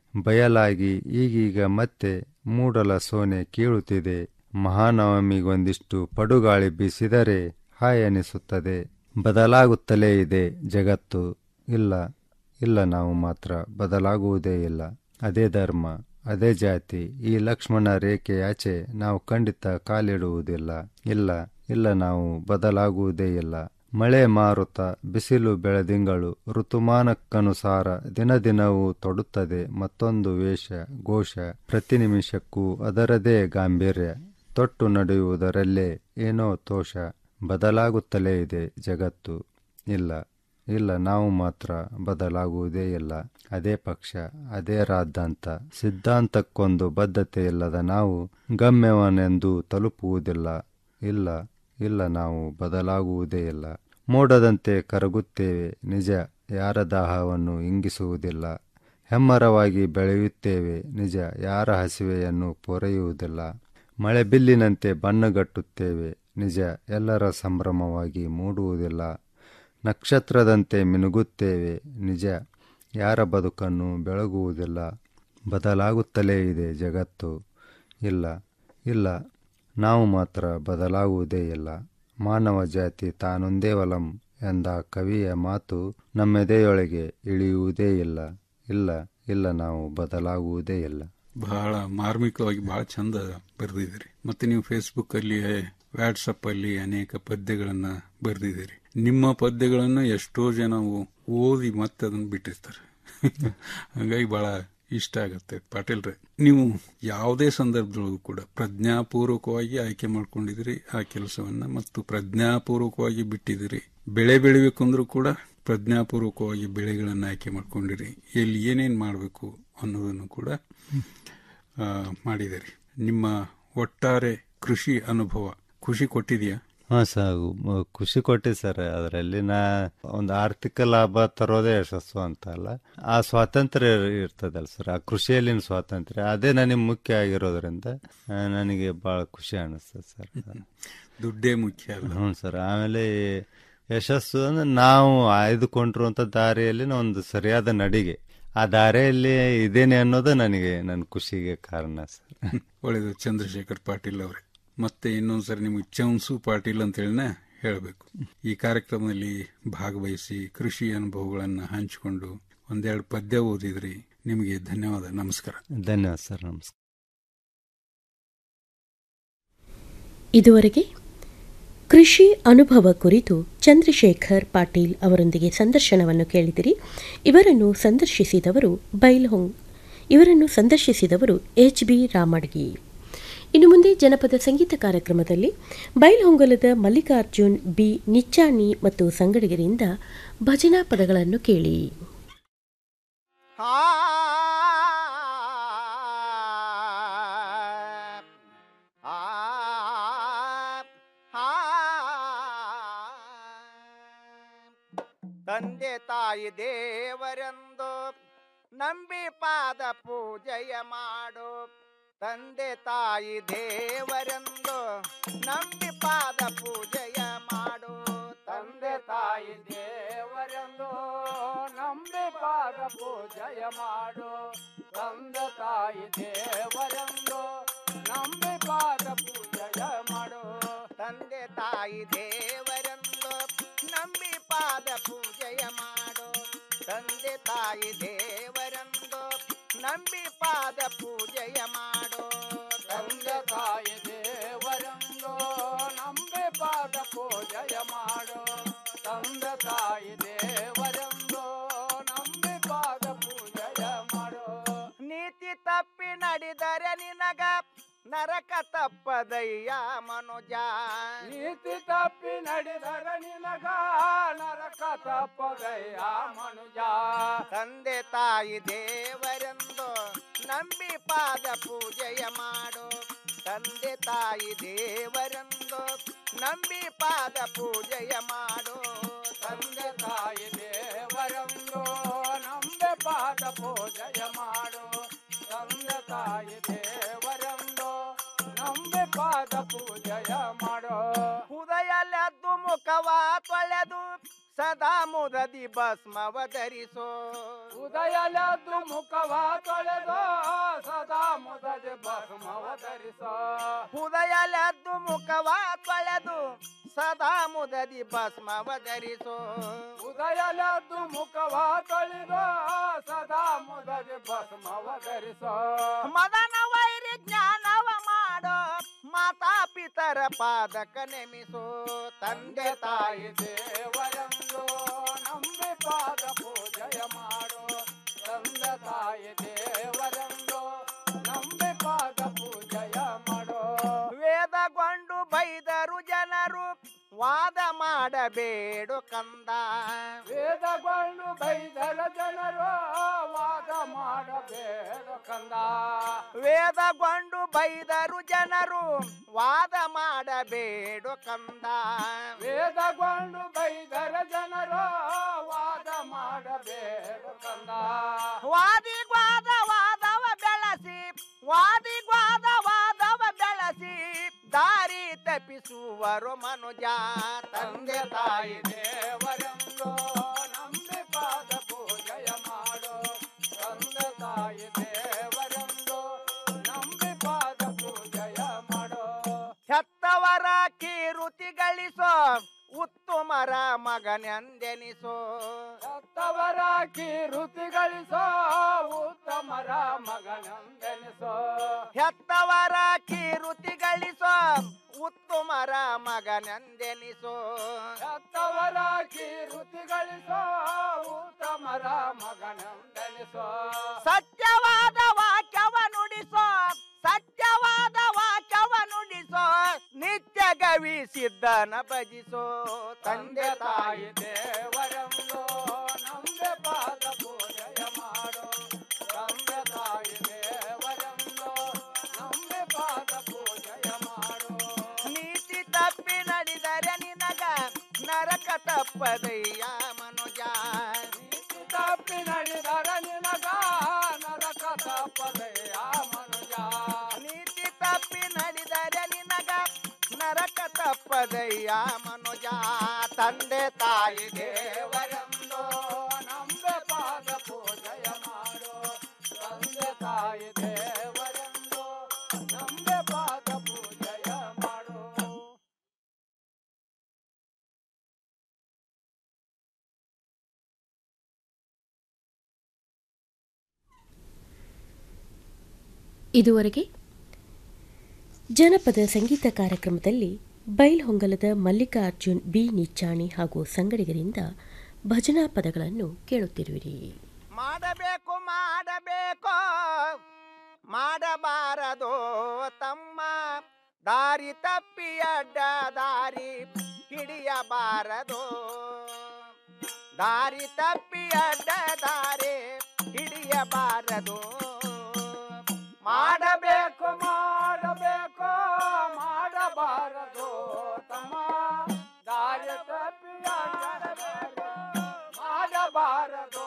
ಬಯಲಾಗಿ ಈಗೀಗ ಮತ್ತೆ ಮೂಡಲ ಸೋನೆ ಕೀಳುತ್ತಿದೆ ಮಹಾನವಮಿಗೊಂದಿಷ್ಟು ಪಡುಗಾಳಿ ಬೀಸಿದರೆ ಹಾಯ್ ಅನಿಸುತ್ತದೆ ಬದಲಾಗುತ್ತಲೇ ಇದೆ ಜಗತ್ತು ಇಲ್ಲ ಇಲ್ಲ ನಾವು ಮಾತ್ರ ಬದಲಾಗುವುದೇ ಇಲ್ಲ ಅದೇ ಧರ್ಮ ಅದೇ ಜಾತಿ ಈ ಲಕ್ಷ್ಮಣ ರೇಖೆಯಾಚೆ ನಾವು ಖಂಡಿತ ಕಾಲಿಡುವುದಿಲ್ಲ ಇಲ್ಲ ಇಲ್ಲ ನಾವು ಬದಲಾಗುವುದೇ ಇಲ್ಲ ಮಳೆ ಮಾರುತ ಬಿಸಿಲು ಬೆಳೆದಿಂಗಳು ಋತುಮಾನಕ್ಕನುಸಾರ ದಿನ ದಿನವೂ ತೊಡುತ್ತದೆ ಮತ್ತೊಂದು ವೇಷ ಘೋಷ ಪ್ರತಿ ನಿಮಿಷಕ್ಕೂ ಅದರದೇ ಗಾಂಭೀರ್ಯ ತೊಟ್ಟು ನಡೆಯುವುದರಲ್ಲೇ ಏನೋ ತೋಷ ಬದಲಾಗುತ್ತಲೇ ಇದೆ ಜಗತ್ತು ಇಲ್ಲ ಇಲ್ಲ ನಾವು ಮಾತ್ರ ಬದಲಾಗುವುದೇ ಇಲ್ಲ ಅದೇ ಪಕ್ಷ ಅದೇ ರಾದ್ದಾಂತ ಸಿದ್ಧಾಂತಕ್ಕೊಂದು ಬದ್ಧತೆ ಇಲ್ಲದ ನಾವು ಗಮ್ಯವನೆಂದು ತಲುಪುವುದಿಲ್ಲ ಇಲ್ಲ ಇಲ್ಲ ನಾವು ಬದಲಾಗುವುದೇ ಇಲ್ಲ ಮೋಡದಂತೆ ಕರಗುತ್ತೇವೆ ನಿಜ ಯಾರ ದಾಹವನ್ನು ಇಂಗಿಸುವುದಿಲ್ಲ ಹೆಮ್ಮರವಾಗಿ ಬೆಳೆಯುತ್ತೇವೆ ನಿಜ ಯಾರ ಹಸಿವೆಯನ್ನು ಪೊರೆಯುವುದಿಲ್ಲ ಮಳೆ ಬಿಲ್ಲಿನಂತೆ ಬಣ್ಣಗಟ್ಟುತ್ತೇವೆ ನಿಜ ಎಲ್ಲರ ಸಂಭ್ರಮವಾಗಿ ಮೂಡುವುದಿಲ್ಲ ನಕ್ಷತ್ರದಂತೆ ಮಿನುಗುತ್ತೇವೆ ನಿಜ ಯಾರ ಬದುಕನ್ನು ಬೆಳಗುವುದಿಲ್ಲ ಬದಲಾಗುತ್ತಲೇ ಇದೆ ಜಗತ್ತು ಇಲ್ಲ ಇಲ್ಲ ನಾವು ಮಾತ್ರ ಬದಲಾಗುವುದೇ ಇಲ್ಲ ಮಾನವ ಜಾತಿ ತಾನೊಂದೇ ವಲಂ ಎಂದ ಕವಿಯ ಮಾತು ನಮ್ಮೆದೆಯೊಳಗೆ ಇಳಿಯುವುದೇ ಇಲ್ಲ ಇಲ್ಲ ಇಲ್ಲ ನಾವು ಬದಲಾಗುವುದೇ ಇಲ್ಲ ಬಹಳ ಮಾರ್ಮಿಕವಾಗಿ ಬಹಳ ಚಂದ ಬರೆದಿದ್ದೀರಿ ಮತ್ತೆ ನೀವು ಫೇಸ್ಬುಕ್ ಅಲ್ಲಿ ವಾಟ್ಸಪ್ ಅಲ್ಲಿ ಅನೇಕ ಪದ್ಯಗಳನ್ನ ಬರೆದಿದ್ದೀರಿ ನಿಮ್ಮ ಪದ್ಯಗಳನ್ನ ಎಷ್ಟೋ ಜನ ಓ- ಓದಿ ಮತ್ತೆ ಅದನ್ನ ಬಿಟ್ಟಿರ್ತಾರೆ ಹಾಗಾಗಿ ಬಹಳ ಇಷ್ಟ ಆಗತ್ತೆ ಪಾಟೀಲ್ರೆ ನೀವು ಯಾವುದೇ ಸಂದರ್ಭದೊಳಗೂ ಕೂಡ ಪ್ರಜ್ಞಾಪೂರ್ವಕವಾಗಿ ಆಯ್ಕೆ ಮಾಡ್ಕೊಂಡಿದ್ದೀರಿ ಆ ಕೆಲಸವನ್ನ ಮತ್ತು ಪ್ರಜ್ಞಾಪೂರ್ವಕವಾಗಿ ಬಿಟ್ಟಿದ್ದೀರಿ ಬೆಳೆ ಬೆಳಿಬೇಕು ಅಂದ್ರೂ ಕೂಡ ಪ್ರಜ್ಞಾಪೂರ್ವಕವಾಗಿ ಬೆಳೆಗಳನ್ನು ಆಯ್ಕೆ ಮಾಡ್ಕೊಂಡಿರಿ ಎಲ್ಲಿ ಏನೇನ್ ಮಾಡಬೇಕು ಅನ್ನೋದನ್ನು ಕೂಡ ಆ, ಮಾಡಿದಿರಿ ನಿಮ್ಮ ಒಟ್ಟಾರೆ ಕೃಷಿ ಅನುಭವ ಖುಷಿ ಕೊಟ್ಟಿದೆಯಾ ಹಾ ಸರ್ ಮ- ಖುಷಿ ಕೊಟ್ಟಿದೆ ಸರ್ ಅದರಲ್ಲಿ ನಾ ಒಂದು ಆರ್ಥಿಕ ಲಾಭ ತರೋದೇ ಯಶಸ್ಸು ಅಂತ ಅಲ್ಲ ಆ ಸ್ವಾತಂತ್ರ್ಯ ಇರ್ತದಲ್ಲ ಸರ್ ಆ ಕೃಷಿಯಲ್ಲಿನ ಸ್ವಾತಂತ್ರ್ಯ ಅದೇ ನನಗೆ ಮುಖ್ಯ ಆಗಿರೋದ್ರಿಂದ ಆ, ನನಗೆ ಬಹಳ ಖುಷಿ ಅನಿಸ್ತದೆ ಸರ್ ದುಡ್ಡೇ ಮುಖ್ಯ ಅಲ್ಲ ಹ್ಞೂ ಸರ್ ಆಮೇಲೆ ಯಶಸ್ಸು ಅಂದ್ರೆ ನಾವು ಆಯ್ದುಕೊಂಡಿರುವಂತ ದಾರಿಯಲ್ಲಿ ಒಂದು ಸರಿಯಾದ ನಡಿಗೆ ಆ ದಾರಿಯಲ್ಲಿ ಇದೇನೆ ಅನ್ನೋದು ನನಗೆ ನನ್ನ ಖುಷಿಗೆ ಕಾರಣ ಸರ್ ಒಳ್ಳೆಯದು ಚಂದ್ರಶೇಖರ್ ಪಾಟೀಲ್ ಅವರೇ ಮತ್ತೆ ಇನ್ನೊಂದ್ಸರಿ ನಿಮಗೆ ಚೌನ್ಸು ಪಾಟೀಲ್ ಅಂತ ಹೇಳಿನ ಹೇಳಬೇಕು ಈ ಕಾರ್ಯಕ್ರಮದಲ್ಲಿ ಭಾಗವಹಿಸಿ ಕೃಷಿ ಅನುಭವಗಳನ್ನ ಹಂಚಿಕೊಂಡು ಒಂದೆರಡು ಪದ್ಯ ಓದಿದ್ರಿ ನಿಮಗೆ ಧನ್ಯವಾದ ನಮಸ್ಕಾರ ಧನ್ಯವಾದ ಸರ್ ನಮಸ್ಕಾರ ಇದುವರೆಗೆ ಕೃಷಿ ಅನುಭವ ಕುರಿತು ಚಂದ್ರಶೇಖರ್ ಪಾಟೀಲ್ ಅವರೊಂದಿಗೆ ಸಂದರ್ಶನವನ್ನು ಕೇಳಿದಿರಿ ಇವರನ್ನು ಸಂದರ್ಶಿಸಿದವರು ಬೈಲ್ಹೊಂಗ್ ಇವರನ್ನು ಸಂದರ್ಶಿಸಿದವರು ಎಚ್ ಬಿ ರಾಮಡ್ಗಿ ಇನ್ನು ಮುಂದೆ ಜನಪದ ಸಂಗೀತ ಕಾರ್ಯಕ್ರಮದಲ್ಲಿ ಬೈಲ್ಹೊಂಗಲದ ಮಲ್ಲಿಕಾರ್ಜುನ್ ಬಿ ನಿಚ್ಚಾಣಿ ಮತ್ತು ಸಂಗಡಿಗರಿಂದ ಭಜನಾ ಪದಗಳನ್ನು ಕೇಳಿ ತಂದೆ ತಾಯಿ ದೇವರೆಂದು ನಂಬಿ ಪಾದ ಪೂಜೆಯ ಮಾಡು ತಂದೆ ತಾಯಿ ದೇವರೆಂದು ನಂಬಿ ಪಾದ ಪೂಜೆಯ ಮಾಡು ತಂದೆ ತಾಯಿ ದೇವರೆಂದು ನಂಬಿ ಪಾದ ಪೂಜೆಯ ಮಾಡು ತಂದೆ ತಾಯಿ ದೇವರೆಂದು ನಂಬಿ ಪಾದ ಪೂಜೆಯ ಮಾಡು ತಂದೆ ತಾಯಿ ದೇವರೆಂದು ನಂಬಿ ಪಾದ ಪೂಜೆಯ ಮಾಡು ತಂದೆ ತಾಯಿ ದೇವರೆಂದು ನಂಬಿ ಪಾದ ಪೂಜೆಯ ಮಾಡು ತಂದೆ ತಾಯಿ ದೇವರೆಂದು ನಂಬಿ ಪಾದ ಪೂಜೆಯ ಮಾಡು ತಂದೆ ತಾಯಿ ದೇವರೆಂದು ನಂಬಿ ಪಾದ ಪೂಜೆಯ ಮಾಡು ನೀತಿ ತಪ್ಪಿ ನಡೆದರೆ ನಿನಗ ನರಕ ತಪ್ಪದಯ್ಯ ಮನುಜ ನೀತಿ ತಪ್ಪಿ ನಡೆದರ ನಿನಗ ನರಕ ತಪ್ಪದಯ್ಯ ಮನುಜ ತಂದೆ ತಾಯಿ ದೇವರೆಂದು ನಂಬಿ ಪಾದ ಪೂಜೆಯ ಮಾಡು ತಂದೆ ತಾಯಿ ದೇವರೆಂದು ನಂಬಿ ಪಾದ ಪೂಜೆಯ ಮಾಡು ತಂದೆ ತಾಯಿ ದೇವರೆಂದು ನಂಬಿ ಪಾದ ಪೂಜೆಯ ಮಾಡು ತಂದೆ ತಾಯಿ ದೇವರೆಂದು ನಂಬಿ ಪಾದ ಪೂಜೆಯ ಮಾಡೋ ಹೃದಯಲೆದ್ದು ಮುಖವ ತೊಳೆದು ಸದಾ ಮುದದಿ ಭಸ್ಮವ ಧರಿಸೋ ಹೃದಯಲೆದ್ದು ಮುಖವ ತೊಳೆದು ಸದಾ ಮುದದಿ ಭಸ್ಮವ ಧರಿಸೋ ಹೃದಯಲೆದ್ದು ಮುಖವ ತೊಳೆದು ಸದಾ ಮುದದಿ ಭಸ್ಮವ ಧರಿಸೋ ಹೃದಯಲೆದ್ದು ಮುಖವ ತೊಳೆದು ಸದಾ ಮುದದಿ ಭಸ್ಮವ ಧರಿಸೋ ಮದನ ವೈರಿ ಜ್ಞಾನವ ಮಾಡೋ ಮಾತಾ ಪಿತರ ಪಾದಕ ನೆಮಿಸೋ ತಂದೆ ತಾಯಿ ದೇವರೆಂದು ನಂಬಿ ಪಾದ ಪೂಜೆಯ ಮಾಡೋ ತಂದೆ ತಾಯಿ ದೇವರೆಂದು ನಂಬಿ ಪಾದ ಪೂಜೆಯ ಮಾಡೋ ವೇದಗೊಂಡು ಬೈದರು ಜನರು ವಾದ ಮಾಡಬೇಡು ಕಂದ ವೇದಗೊಂಡು ಬೈದರ ಜನರು ವಾದ ಮಾಡಬೇಡು ಕಂದ ವೇದಗೊಂಡು ಬೈದರು ಜನರು ವಾದ ಮಾಡಬೇಡು ಕಂದ ವೇದಗೊಂಡು ಬೈದರ ಜನರು ವಾದ ಮಾಡಬೇಡು ಕಂದ ವಾದಿಗ್ವಾದ ವಾದವ ಬೆಳಸಿ ವಾದಿಗ್ವಾದ ವಾದವ ಬೆಳಸಿ ದಾರಿ ತಪ್ಪಿಸುವರು ಮನುಜ ತಂದೆ ತಾಯಿ ದೇವರೆಂದು ನಂಬಿ ಪಾದ ಪೂಜೆಯ ಮಾಡೋ ತಂದೆ ತಾಯಿ ದೇವರೆಂದು ನಂಬಿ ಪಾದ ಪೂಜೆಯ ಮಾಡೋ ಹೆತ್ತವರ ಕೀರುತಿ ಗಳಿಸೋ ಉತ್ತಮರ ಮಗನೆಂದೆನಿಸೋ ಹೆತ್ತವರ ಕೀರುತಿ ಗಳಿಸೋ ಉತ್ತಮರ ಮಗನೆಂದೆನಿಸೋ ಹೆತ್ತವರ ಕೀರುತಿ ಗಳಿಸೋ ಉತ್ತಮರ ಮಗನೆಂದೆನಿಸೋ ಹೆತ್ತವರ ಕೀರುತಿ ಗಳಿಸೋ ಉತ್ತಮರ ಮಗನೆಂದೆನಿಸೋ ಸತ್ಯವಾದ ವಾಕ್ಯವ ನುಡಿಸೋ ಸತ್ಯವಾದ ವಾಕ್ಯವ ನುಡಿಸೋ ನಿತ್ಯ ಗವಿ ಸಿದ್ಧನ ಭಜಿಸೋ ತಂದೆ ತಾಯಿ ದೇವರೆಂದು ನಂಬೆ ಪಾದ ಪೂಜೆಯ ಮಾಡೋ ತಂದೆ ತಾಯಿ ದೇವರೆಂದು ನಂಬೆ ಪಾದ ಪೂಜೆಯ ಮಾಡೋ ನೀತಿ ತಪ್ಪಿ ನಡೆದರೆ ನಿನಗ ನರಕ ತಪ್ಪದಯ್ಯ ಮನುಜ ನೀತಿ ತಪ್ಪಿ ನಡೆದರ ನಿನಗ ನರಕ ತಪ್ಪದಯ್ಯ ಮನುಜ ನೀತಿ ತಪ್ಪಿ ನಡೆದರೆ ನಿನಗ ನರಕ ತಪ್ಪದಯ್ಯ ಮನುಜ ತಂದೆ ತಾಯಿ ದೇವರೆಂದು ನಂಬೆ ಪಾದ ಪೂಜೆಯ ಮಾಡೋ ತಂದೆ ತಾಯಿ ದೇವರೆಂದು ನಂಬೆ ಪಾದ ಪೂಜೆಯ ಮಾಡೋ ಇದುವರೆಗೆ ಜನಪದ ಸಂಗೀತ ಕಾರ್ಯಕ್ರಮದಲ್ಲಿ ಬೈಲ್ಹೊಂಗಲದ ಮಲ್ಲಿಕಾರ್ಜುನ್ ಬಿ ನಿಚ್ಚಾಣಿ ಹಾಗೂ ಸಂಗಡಿಗರಿಂದ ಭಜನಾ ಪದಗಳನ್ನು ಕೇಳುತ್ತಿರುವಿರಿ ಮಾಡಬೇಕು ಮಾಡಬೇಕು ಮಾಡಬಾರದು ತಮ್ಮ ದಾರಿ ತಪ್ಪಿ ಅಡ್ಡ ದಾರಿ ಹಿಡಿಯಬಾರದು ದಾರಿ ತಪ್ಪಿ ಅಡ್ಡ ದಾರಿ ಹಿಡಿಯಬಾರದು ಮಾಡಬೇಕು ಮಾಡಬೇಕು ಮಾಡಬಾರದು ತಮ್ಮ ದಾರಿ ತಪ್ಪಿ ಅಡ್ಡ ಮಾಡಬಾರದು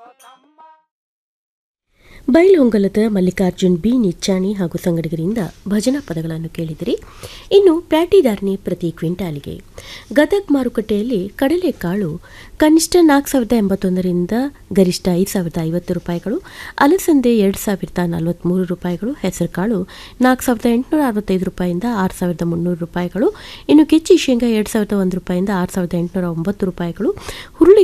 ಬೈಲ್ಹೊಂಗಲದ ಮಲ್ಲಿಕಾರ್ಜುನ್ ಬಿ ನಿಚ್ಚಾಣಿ ಹಾಗೂ ಸಂಗಡಿಗರಿಂದ ಭಜನಾ ಪದಗಳನ್ನು ಕೇಳಿದಿರಿ ಇನ್ನು ಪ್ಯಾಟಿದಾರಣಿ ಪ್ರತಿ ಕ್ವಿಂಟಾಲಿಗೆ ಗದಗ್ ಮಾರುಕಟ್ಟೆಯಲ್ಲಿ ಕಡಲೆಕಾಳು ಕನಿಷ್ಠ ನಾಲ್ಕು ಸಾವಿರದ ಎಂಬತ್ತೊಂದರಿಂದ ಗರಿಷ್ಠ ಐದು ಸಾವಿರದ ಐವತ್ತು ರೂಪಾಯಿಗಳು ಅಲಸಂದೆ ಎರಡು ಸಾವಿರದ ನಲವತ್ತ್ಮೂರು ರೂಪಾಯಿಗಳು ಹೆಸರುಕಾಳು ನಾಲ್ಕು ಸಾವಿರದ ಎಂಟುನೂರ ಅರವತ್ತೈದು ರೂಪಾಯಿಂದ ಆರು ಸಾವಿರದ ಮುನ್ನೂರು ರೂಪಾಯಿಗಳು ಇನ್ನು ಕೆಚ್ಚಿ ಶೇಂಗಾ ಎರಡು ಸಾವಿರದ ಒಂದು ರೂಪಾಯಿಂದ ಆರು ಸಾವಿರದ ಎಂಟುನೂರ ಒಂಬತ್ತು ರೂಪಾಯಿಗಳು ಹುರುಳಿ